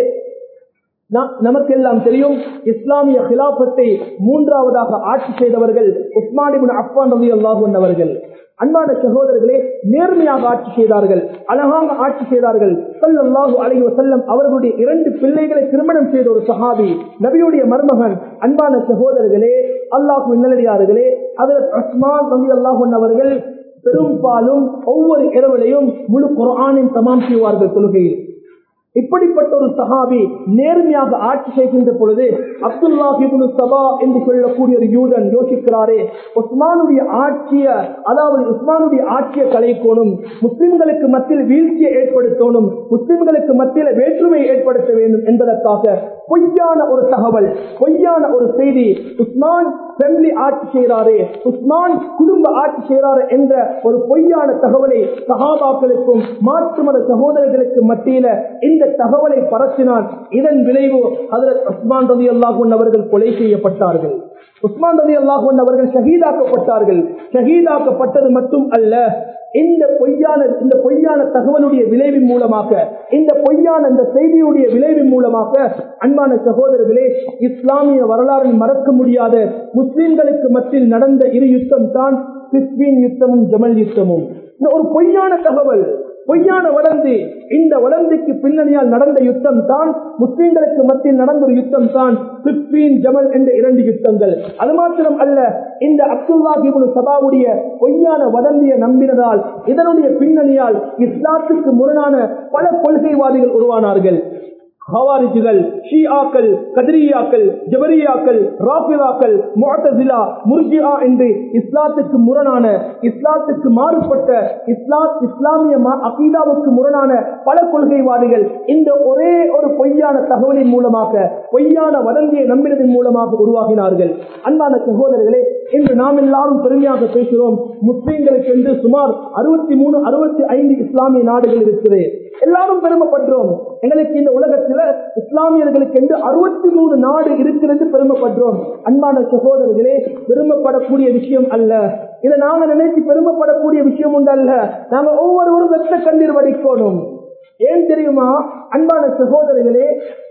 நா- நமக்கெல்லாம் தெரியும் இஸ்லாமிய ஹிலாபத்தை மூன்றாவதாக ஆட்சி செய்தவர்கள் உஸ்மானிபின் அப்பான் ரவி அல்லாஹூன் அவர்கள் அன்பான சகோதரர்களே நேர்மையாக ஆட்சி செய்தார்கள் அழகாக ஆட்சி செய்தார்கள் ஸல்லல்லாஹு அலைஹி வஸல்லம் அவர்களுடைய இரண்டு பிள்ளைகளை திருமணம் செய்த ஒரு சஹாபி நபியுடைய மருமகன் அன்பான சகோதரர்களே அல்லாஹ் நல்லடியார்களே ஹஜரத் உஸ்மான் ரவி அல்லாஹூன் அவர்கள் பெரும்பாலும் ஒவ்வொரு இரவிலையும் முழு குர்ஆனின் தமாம் செய்வார்கள் தொழுகையில் இப்படிப்பட்ட ஒரு சஹாபி நேர்மையாக ஆட்சி செய்கின்ற பொழுது அப்துல்லாஹிபுல் சபா என்று சொல்லக்கூடிய ஒரு யூதன் யோசிக்கிறாரே உஸ்மானுடைய ஆட்சிய அதாவது உஸ்மானுடைய ஆட்சியை கலைக்கணும் முஸ்லிம்களுக்கு மத்தியில் வீழ்ச்சியை ஏற்படுத்தணும் முஸ்லிம்களுக்கு மத்தியில் வேற்றுமை ஏற்படுத்த வேண்டும் என்பதற்காக பொய்யான ஒரு தகவல் பொய்யான ஒரு செய்தி உஸ்மான் ஃபேமிலி ஆட்சி செய்கிறாரே உஸ்மான் குடும்ப ஆட்சி செய்கிறாரு என்ற ஒரு பொய்யான தகவலை சஹாபாக்களுக்கும் மாற்று மத சகோதரர்களுக்கு மத்தியில இந்த தகவலை பரத்தினான் இதன் விளைவு ஹதரத் உஸ்மான் ரவி அல்லாஹூன் அவர்கள் கொலை செய்யப்பட்டார்கள் உஸ்மான் ரவி அல்லாஹூன் அவர்கள் ஷஹீதாக்கப்பட்டார்கள் ஷஹீதாக்கப்பட்டது மட்டும் அல்ல இந்த பொய்யான இந்த பொய்யான தகவலுடைய விளைவின் மூலமாக இந்த பொய்யான இந்த செய்தியுடைய விளைவின் மூலமாக அன்பான சகோதரர்களே இஸ்லாமிய வரலாறில் மறக்க முடியாத முஸ்லிம்களுக்கு மத்தியில் நடந்த இரு யுத்தம் தான் சிஸ்வீன் யுத்தமும் ஜமல் யுத்தமும் இந்த ஒரு பொய்யான தகவல் பொய்யான வளர்ந்து இந்த வளர்ந்திக்கு பின்னணியால் நடந்த யுத்தம் தான் முஸ்லிம்களுக்கு மத்தியில் நடந்த ஒரு யுத்தம் தான் சிப்பீன் ஜமல் என்ற இரண்டு யுத்தங்கள் அது மாத்திரம் அல்ல இந்த அப்துல்லா கிபுல் சபாவுடைய பொய்யான வதந்தியை நம்பினதால் இதனுடைய பின்னணியால் இஸ்லாத்துக்கு முரணான பல கொள்கைவாதிகள் உருவானார்கள் ஹவாரிஜுகள் ஷியாக்கள் கதிரியாக்கள் ஜபரியாக்கள் ராஃபிலாக்கள் முஅத்தசிலா முர்ஜியா என்று இஸ்லாத்துக்கு முரணான இஸ்லாத்துக்கு மாறுபட்ட இஸ்லாம் இஸ்லாமிய ம- அகீதாவுக்கு முரணான பல கொள்கைவாதிகள் இந்த ஒரே ஒரு பொய்யான தகவலின் மூலமாக பொய்யான வதந்தியை நம்பினதன் மூலமாக உருவாகினார்கள் அன்பான சகோதரர்களே இன்று நாம் எல்லாரும் பெருமையாக பேசுகிறோம் முஸ்லீம்களுக்கு என்று சுமார் அறுபத்தி மூணு அறுபத்தி ஐந்து இஸ்லாமிய நாடுகள் இருக்கிறது எல்லாரும் பெருமைப்படுறோம் எங்களுக்கு இந்த உலகத்துல இஸ்லாமியர்களுக்கு என்று அறுபத்தி மூணு நாடு இருக்கிறது பெருமைப்படுறோம் அன்பான சகோதரர்களே பெருமைப்படக்கூடிய விஷயம் அல்ல இதை நாங்க நினைச்சு பெருமைப்படக்கூடிய விஷயம் உண்டு அல்ல நாங்க ஒவ்வொருவரும் ரத்த கண்ணீர் வடிக்கணும் ஏன் தெரியுமா அன்பான சகோதரர்களே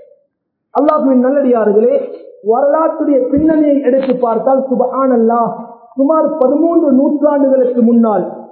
அல்லாஹுவின் நல்லடியார்களே வரலாற்றுடைய பின்னணியை எடுத்து பார்த்தால் சுபஹான் அல்லாஹ் சுமார் பதிமூன்று நூற்றாண்டுகளுக்கு முன்னால்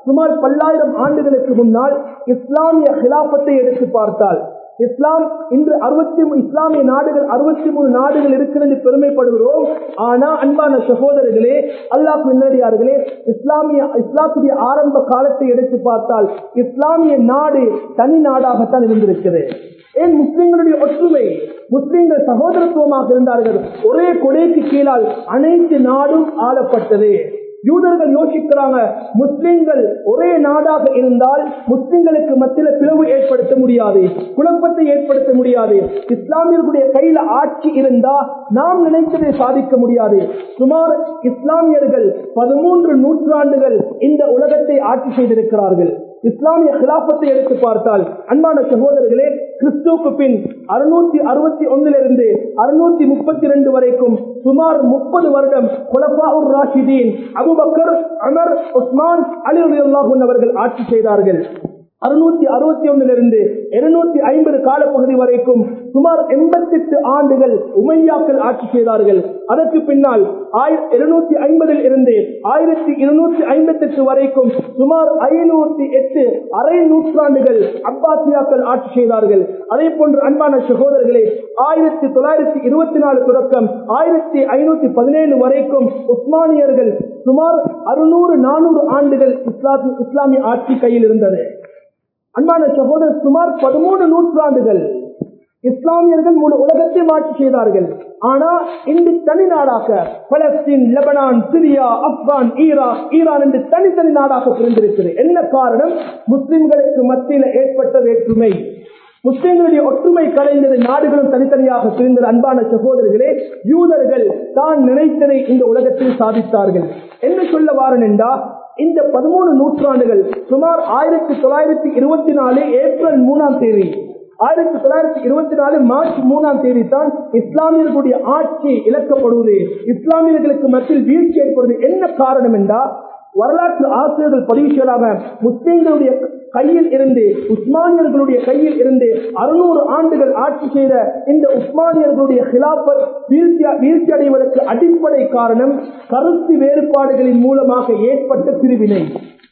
சுமார் பல்லாயிரம் ஆண்டுகளுக்கு முன்னால் இஸ்லாமிய ஹிலாபத்தை எடுத்து பார்த்தால் இஸ்லாம் இன்று அறுபத்தி இஸ்லாமிய நாடுகள் அறுபத்தி மூணு நாடுகள் இருக்கிறது பெருமைப்படுகிறோம் ஆனா அன்பான சகோதரர்களே அல்லாஹ் பின்னடியார்களே இஸ்லாமிய இஸ்லாத்துடைய ஆரம்ப காலத்தை எடுத்து பார்த்தால் இஸ்லாமிய நாடு தனி நாடாகத்தான் இருந்திருக்கிறது ஏன் முஸ்லிம்களுடைய ஒற்றுமை முஸ்லிம்கள் சகோதரத்துவமாக இருந்தார்கள் ஒரே கொடைக்கு கீழால் அனைத்து நாடும் ஆளப்பட்டது யூதர்கள் யோசிக்கிறாங்க முஸ்லிம்கள் ஒரே நாடாக இருந்தால் முஸ்லிம்களுக்கு மத்தியில பிளவு ஏற்படுத்த முடியாது குழப்பத்தை ஏற்படுத்த முடியாது இஸ்லாமியர்களுடைய கையில ஆட்சி இருந்தா நாம் நினைத்ததை சாதிக்க முடியாது சுமார் இஸ்லாமியர்கள் பதிமூன்று நூற்றாண்டுகள் இந்த உலகத்தை ஆட்சி செய்திருக்கிறார்கள் இஸ்லாமிய கிலாபத்தை எடுத்து பார்த்தால் அன்பான சகோதரர்களே கிறிஸ்துவுக்கு பின் அறுநூத்தி அறுபத்தி ஒன்னிலிருந்து அறுநூத்தி முப்பத்தி ரெண்டு வரைக்கும் சுமார் முப்பது வருடம் Khulafa Rashidun Abu Bakr Umar Usman Ali அல்லாஹூன் அவர்கள் ஆட்சி செய்தார்கள் அறுநூத்தி அறுபத்தி ஒன்னிலிருந்து இருநூத்தி ஐம்பது காலப்பகுதி வரைக்கும் சுமார் எண்பத்தி எட்டு ஆண்டுகள் உமையாக்கள் ஆட்சி செய்தார்கள் அதற்கு பின்னால் இருநூத்தி ஐம்பதில் இருந்து ஆயிரத்தி இருநூத்தி ஐம்பத்தி எட்டு வரைக்கும் சுமார் ஐநூத்தி எட்டு அரை நூற்றாண்டுகள் அப்பாசியாக்கள் ஆட்சி செய்தார்கள் அதே போன்று அன்பான சகோதரர்களே ஆயிரத்தி தொள்ளாயிரத்தி இருபத்தி நாலு தொடக்கம் ஆயிரத்தி ஐநூத்தி பதினேழு வரைக்கும் உஸ்மானியர்கள் சுமார் அறுநூறு நானூறு ஆண்டுகள் இஸ்லாமிய ஆட்சி கையில் இருந்தது அன்பான சகோதரர் சுமார் பதிமூணு நூற்றாண்டுகள் இஸ்லாமியர்கள் முழு உலகத்தை மாற்றி செய்தார்கள் ஆனா இன்று தனி நாடாக Palestine Lebanon Syria Afghan Iraq Iran என்று தனித்தனி நாடாக பிரிந்திருக்கிறது என்ன காரணம் முஸ்லிம்களுக்கு மத்தியில் ஏற்பட்ட வேற்றுமை முஸ்லிம்களுடைய ஒற்றுமை கலைந்தது நாடுகளும் தனித்தனியாக பிரிந்தது அன்பான சகோதரர்களே யூதர்கள் தான் நினைத்ததை இந்த உலகத்தில் சாதித்தார்கள் என்ன சொல்ல வாரன் என்றா இந்த பதிமூணு நூற்றாண்டுகள் சுமார் ஆயிரத்தி தொள்ளாயிரத்தி இருபத்தி நாலு ஏப்ரல் மூணாம் தேதி ஆயிரத்தி தொள்ளாயிரத்தி இருபத்தி நாலு மார்ச் மூணாம் தேதி தான் இஸ்லாமியர்களுடைய ஆட்சி இழக்கப்படுவது இஸ்லாமியர்களுக்கு மத்தியில் வீழ்ச்சி ஏற்படுவது என்ன காரணம் என்றால் வரலாற்று ஆசிரியர்கள் பதிவு செய்யலாம முஸ்லிம்களுடைய கையில் இருந்து உஸ்மானியர்களுடைய கையில் இருந்து அறுநூறு ஆண்டுகள் ஆட்சி செய்த இந்த உஸ்மானியர்களுடைய ஹிலாபத் வீழ்ச்சி வீழ்ச்சி அடைவதற்கு அடிப்படை காரணம் கருத்து வேறுபாடுகளின் மூலமாக ஏற்பட்ட பிரிவினை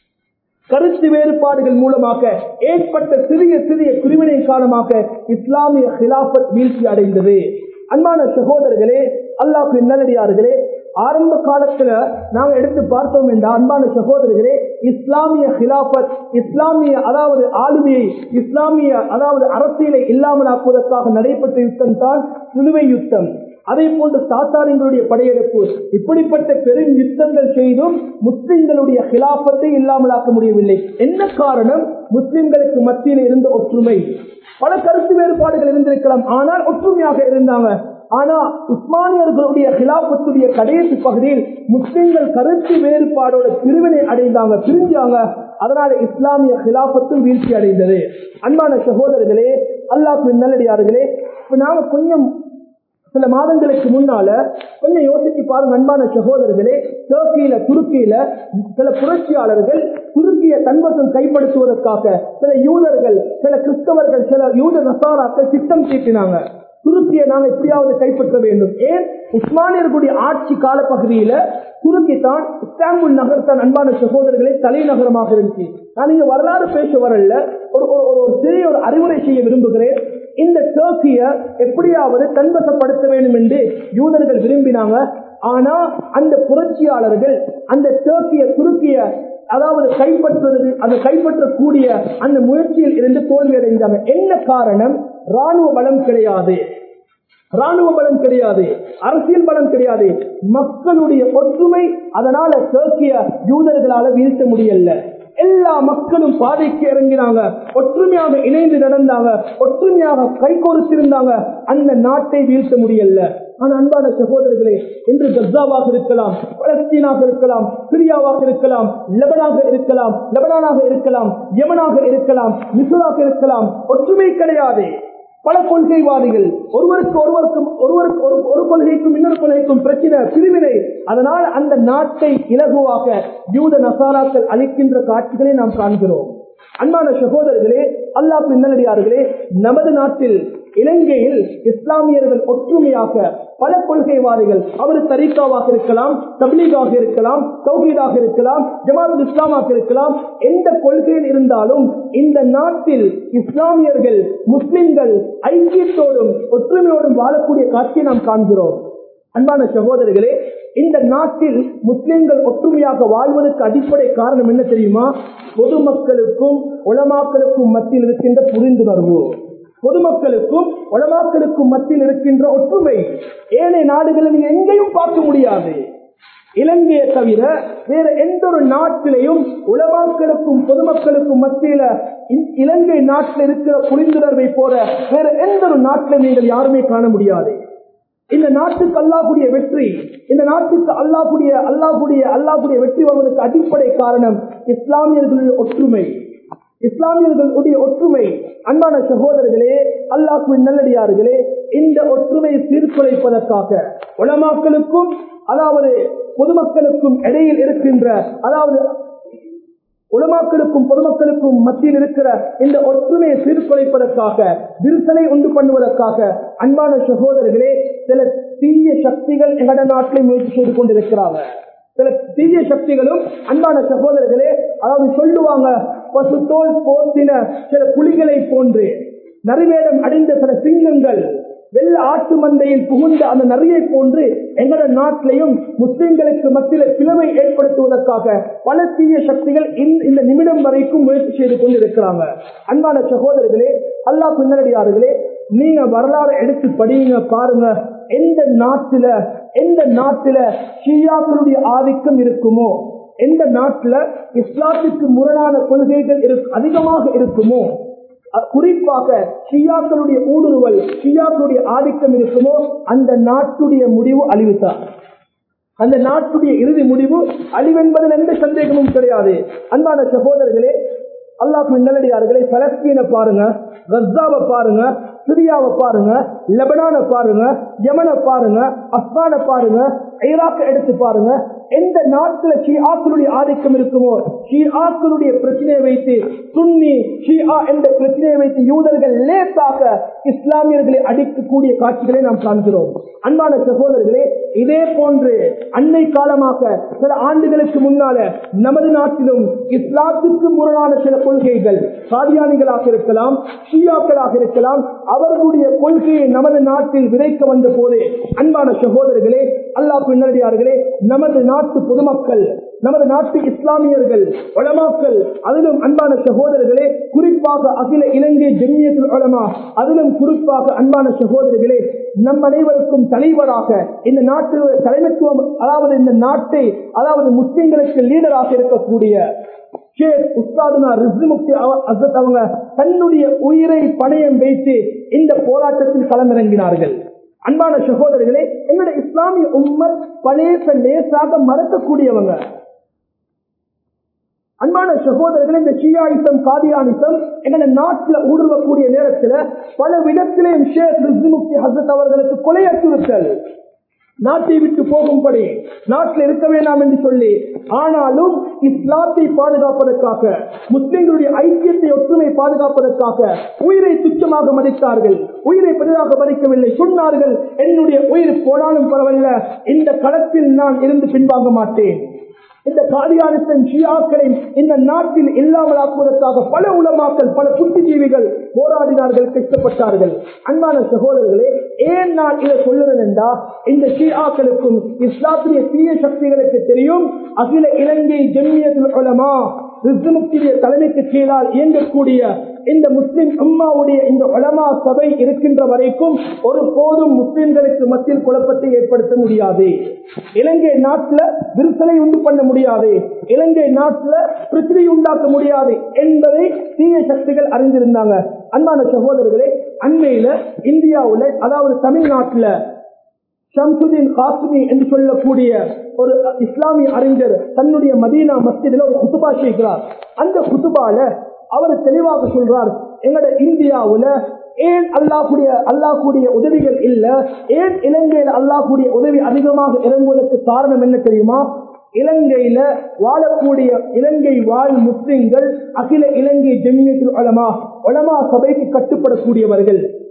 கருத்து வேறுபாடுகள் மூலமாக ஏற்பட்ட சிறிய சிறிய பிரிவினை காரணமாக இஸ்லாமிய ஹிலாபத் வீழ்ச்சி அடைந்தது அன்பான சகோதரர்களே அல்லாஹ் நல்லடியார்களே ஆரம்ப காலத்துல நாங்க எடுத்து பார்த்தோம் என்ற அன்பான சகோதரர்களே இஸ்லாமிய ஹிலாபத் இஸ்லாமிய அதாவது ஆளுமையை இஸ்லாமிய அதாவது அரசியலை இல்லாமல் ஆக்குவதற்காக நடைபெற்ற யுத்தம் தான் சிலுவை யுத்தம் அதே போன்று தாத்தாரிங்களுடைய படையெடுப்பு இப்படிப்பட்ட பெரும் யுத்தங்கள் செய்தும் முஸ்லிம்களுடைய ஹிலாபத்தை இல்லாமலாக்க முடியவில்லை என்ன காரணம் முஸ்லிம்களுக்கு மத்தியில் இருந்த ஒற்றுமை பல கருத்து வேறுபாடுகள் இருந்திருக்கலாம் ஆனால் ஒற்றுமையாக இருந்தாங்க ஆனா உஸ்மானியர்களுடைய ஹிலாபத்துடைய கடைசி பகுதியில் முஸ்லிம்கள் கருத்து வேறுபாடோட பிரிவினை அடைந்தாங்க பிரிஞ்சாங்க அதனால இஸ்லாமிய ஹிலாபத்தும் வீழ்ச்சி அடைந்தது அன்பான சகோதரர்களே அல்லாஹ் நல்லடியார்களே இப்ப நாம கொஞ்சம் சில மாதங்களுக்கு முன்னால கொஞ்சம் யோசிச்சு பாருங்க அன்பான சகோதரர்களே துருக்கியில துருக்கியில சில புரட்சியாளர்கள் துருக்கிய தன்வசம் கைப்படுத்துவதற்காக சில யூதர்கள் சில கிறிஸ்தவர்கள் சில யூத நசாராக்கள் திட்டம் தீட்டினாங்க துருக்கியை நாங்க எப்படியாவது கைப்பற்ற வேண்டும் ஏன் உஸ்மானியர்களுடைய ஆட்சி காலப்பகுதியில துருக்கி தான் இஸ்தாம்புல் நகர் தான் அன்பான சகோதரர்களே தலைநகரமாக இருந்துச்சு நான் இங்க வரலாறு பேச வரல ஒரு ஒரு ஒரு சிறிய ஒரு அறிவுரை செய்ய விரும்புகிறேன் இந்த டர்க்கிய எப்படியாவது தன்வசப்படுத்த வேண்டும் என்று யூதர்கள் விரும்பினாங்க ஆனா அந்த புரட்சியாளர்கள் அந்த டர்க்கிய துருக்கிய அதாவது கைப்பற்றுவது அந்த கைப்பற்றக்கூடிய அந்த முயற்சியில் இருந்து தோல்வி அடைந்தாங்க என்ன காரணம் ராணுவ பலம் கிடையாது ராணுவ பலம் கிடையாது அரசியல் பலம் கிடையாது மக்களுடைய ஒற்றுமை அதனால டர்க்கிய யூதர்களால வீழ்த்த முடியல எல்லா மக்களும் பாதைக்கு இறங்கினாங்க ஒற்றுமையாக இணைந்து நடந்தாங்க ஒற்றுமையாக கை கோர்த்திருந்தாங்க அந்த நாட்டை வீழ்த்த முடியல ஆனா அன்பான சகோதரர்களே இன்று கசாவாக இருக்கலாம் பலஸ்தீனாக இருக்கலாம் சிரியாவாக இருக்கலாம் லெபனாக இருக்கலாம் லெபனானாக இருக்கலாம் யமனாக இருக்கலாம் மிசுராக இருக்கலாம் ஒற்றுமை கிடையாது பல கொள்கைவாதிகள் ஒருவருக்கு ஒருவருக்கும் ஒருவருக்கு ஒரு ஒரு கொள்கைக்கும் இன்னொரு கொள்கைக்கும் பிரச்சனை பிரிவினை அதனால் அந்த நாட்டை இலகுவாக யூத நசாராக்கள் அளிக்கின்ற காட்சிகளை நாம் காண்கிறோம் அன்பான சகோதரர்களே அல்லாஹ் பின்னடியார்களே நமது நாட்டில் இலங்கையில் இஸ்லாமியர்கள் ஒற்றுமையாக பல கொள்கைவாதிகள் அவர் தரிகாவாக இருக்கலாம் தப்லீகாக இருக்கலாம் தௌஹீதாக இருக்கலாம் ஜமாத் இஸ்லாமாக இருக்கலாம் எந்த கொள்கையில் இருந்தாலும் இந்த நாட்டில் இஸ்லாமியர்கள் முஸ்லிம்கள் ஐக்கியத்தோடும் ஒற்றுமையோடும் வாழக்கூடிய காட்சியை நாம் காண்கிறோம் அன்பான சகோதரர்களே இந்த நாட்டில் முஸ்லிம்கள் ஒற்றுமையாக வாழ்வதற்கு அடிப்படை காரணம் என்ன தெரியுமா பொதுமக்களுக்கும் உளமாக்களுக்கும் மத்தியில் இருக்கின்ற புரிந்துணர்வு பொதுமக்களுக்கும் உளமாக்களுக்கும் மத்தியில் இருக்கின்ற ஒற்றுமை ஏழை நாடுகளை நீங்க எங்கேயும் பார்க்க முடியாது இலங்கையை தவிர வேற எந்த ஒரு நாட்டிலையும் உலமாக்களுக்கும் பொதுமக்களுக்கும் மத்தியில இ- இலங்கை நாட்டில் இருக்கிற புரிந்துணர்வை போல வேற எந்த ஒரு நாட்டில நீங்கள் யாருமே காண முடியாது இந்த நாட்டுக்கு அல்லாஹ்வுடைய வெற்றி இந்த நாட்டுக்கு அல்லாஹ்வுடைய அல்லாஹ்வுடைய அல்லாஹ்வுடைய வெற்றி வருவதற்கு அடிப்படை காரணம் இஸ்லாமியர்களுடைய ஒற்றுமை இஸ்லாமியர்களுடைய ஒற்றுமை அன்பான சகோதரர்களே அல்லாஹ்வின் நல்லடியார்களே இந்த ஒற்றுமை சீர்குலைப்பதற்காக உலமாக்களுக்கும் அதாவது பொதுமக்களுக்கும் இடையில் இருக்கின்ற அதாவது உலமாக்களுக்கும் பொதுமக்களுக்கும் மத்தியில் இருக்கிற இந்த ஒற்றுமையை சீர்குலைப்பதற்காக விரிசலை உண்டு பண்ணுவதற்காக அன்பான சகோதரர்களே சில தீய சக்திகள் எங்கட நாட்டிலே முயற்சி செய்து கொண்டிருக்கிறாங்க சில தீய சக்திகளும் அன்பான சகோதரர்களே அதாவது சொல்லுவாங்க பசுத்தோல் போத்தின சில புலிகளை போன்று நரிவேடம் அடைந்த சில சிங்கங்கள் வெள்ள ஆட்டு மந்தையில் புகுந்த அந்த நரியை போன்று எங்களோட நாட்டிலையும் முஸ்லிம்களுக்கு மத்தியில் பிளவை ஏற்படுத்துவதற்காக பல தீய சக்திகள் இந்த- இந்த நிமிடம் வரைக்கும் முயற்சி செய்து கொண்டிருக்கிறாங்க அன்பான சகோதரர்களே அல்லாஹ் பின்னடியார்களே நீங்க வரலாறு எடுத்து படியுங்க பாருங்க எந்த நாட்டுல எந்த நாட்டுல ஷியாக்களுடைய ஆதிக்கம் இருக்குமோ எந்த நாட்டுல இஸ்லாத்துக்கு முரணான கொள்கைகள் இருக்கு- அதிகமாக இருக்குமோ அ- குறிப்பாக ஷியாக்களுடைய ஊடுருவல் ஷியாக்களுடைய ஆதிக்கம் இருக்குமோ அந்த நாட்டுடைய முடிவு அழிவுதான் அந்த நாட்டுடைய இறுதி முடிவு அழிவென்பதில் எந்த சந்தேகமும் கிடையாது அன்பான சகோதரர்களே அல்லாஹ் நல்லடியார்களே பலஸ்தீனை பாருங்க கஸ்ஸாவை பாருங்க சிரியாவை பாருங்க லெபனானை பாருங்க யமனை பாருங்க அப்கானை பாருங்க ஈராக்கை எடுத்து பாருங்க எந்த நாட்டுல ஷியாக்களுடைய ஆதிக்கம் இருக்குமோ ஷியாக்களுடைய பிரச்சனையை வைத்து சுன்னி ஷியா என்ற பிரச்சனையை வைத்து யூதர்கள் லேசாக இஸ்லாமியர்களை அடிக்கக்கூடிய காட்சிகளை நாம் காண்கிறோம் அன்பான சகோதரர்களே இதே போன்று அன்னை காலமாக சில ஆண்டுகளுக்கு முன்னால நமது நாட்டிலும் இஸ்லாத்துக்கு முரணான சில கொள்கைகள் சாதியானிகளாக இருக்கலாம் ஷியாக்களாக இருக்கலாம் அவர்களுடைய கொள்கையை நமது நாட்டில் விதைக்க வந்த போது அன்பான சகோதரர்களே அல்லாஹ் பின்னடியார்களே நமது நாட்டு பொதுமக்கள் நமது நாட்டு இஸ்லாமியர்கள் உலமாக்கள் அதிலும் அன்பான சகோதரர்களே குறிப்பாக அகில இலங்கை ஜெமியத்தில் உலமா அதிலும் குறிப்பாக அன்பான சகோதரர்களே நம் அனைவருக்கும் தலைவராக இந்த நாட்டில் தலைமைத்துவம் அதாவது இந்த நாட்டை அதாவது முஸ்லிம்களுக்கு லீடராக இருக்கக்கூடிய ஷேக் உஸ்தாதுனா ரிஸ்து முக்தி அவ- அசத் அவங்க தன்னுடைய உயிரை பணயம் வைத்து இந்த போராட்டத்தில் களமிறங்கினார்கள் அன்பான சகோதரர்களே எங்களுடைய இஸ்லாமிய உம்மத் பலேச லேசாக மறக்கக்கூடியவங்க அன்பான சகோதரர்களே இந்த ஷியாயிசம் காதியானிசம் எங்களை நாட்டில் ஊடுருவக்கூடிய நேரத்தில் பல விதத்திலேயும் ஷேக் ரிஸ்து முக்தி ஹசத் அவர்களுக்கு கொலை அச்சுறுத்தல் நாட்டை விட்டு போகும்படி நாட்டில் இருக்க வேண்டாம் என்று சொல்லி ஆனாலும் இஸ்லாத்தை பாதுகாப்பதற்காக முஸ்லிம்களுடைய ஐக்கியத்தை ஒற்றுமை பாதுகாப்பதற்காக உயிரை துச்சமாக மதித்தார்கள் உயிரை பெரிதாக மதிக்கவில்லை சொன்னார்கள் என்னுடைய உயிர் போனாலும் பரவாயில்ல இந்த களத்தில் நான் இருந்து பின்வாங்க மாட்டேன் இந்த காரியானத்தின் ஷியாக்களை இந்த நாட்டில் இல்லாமலாக்குவதற்காக பல உலமாக்கள் பல புத்திஜீவிகள் போராடினார்கள் கஷ்டப்பட்டார்கள் அன்பான சகோதரர்களே ஏன் நான் இதை சொல்லுறேன் என்றா இந்த ஷியாக்களுக்கும் இஸ்லாத்திய தீய சக்திகளுக்கு தெரியும் அகில இலங்கை ஜெமியத்துல் உலமா ரிஸ்முக்திய தலைமைக்கு கீழால் இயங்கக்கூடிய இந்த முஸ்லிம் அம்மாவுடைய இந்த உலமா சபை இருக்கின்ற வரைக்கும் ஒரு போதும் முஸ்லிம்களுக்கு மத்தியில் குழப்பத்தை ஏற்படுத்த முடியாது இலங்கை நாட்டில் விரிசலை உண்டு பண்ண முடியாது இலங்கை நாட்டில் பிரச்சனை உண்டாக்க முடியாது என்பதை தீய சக்திகள் அறிந்திருந்தாங்க அன்பான சகோதரர்களே அண்மையில இந்தியாவுல அதாவது தமிழ்நாட்டில் ஷம்சுதீன் காஸ்மி என்று சொல்லக்கூடிய ஒரு இஸ்லாமிய அறிஞர் தன்னுடைய மதீனா மஸ்ஜிதில் ஒரு குத்துபா செய்கிறார் அந்த குத்துபால அவர் தெளிவாக சொல்றார் எங்கட இந்தியாவுல ஏன் அல்லாஹ்வுடைய அல்லாஹ்வுடைய உதவிகள் இல்ல ஏன் இலங்கையில அல்லாஹ்வுடைய உதவி அதிகமாக இறங்குவதற்கு காரணம் என்ன தெரியுமா இலங்கையில வாழக்கூடிய இலங்கை வாழ் முஸ்லிம்கள் அகில இலங்கை ஜெமியத்தில் உலமா உலமா சபைக்கு கட்டுப்படக்கூடியவர்கள்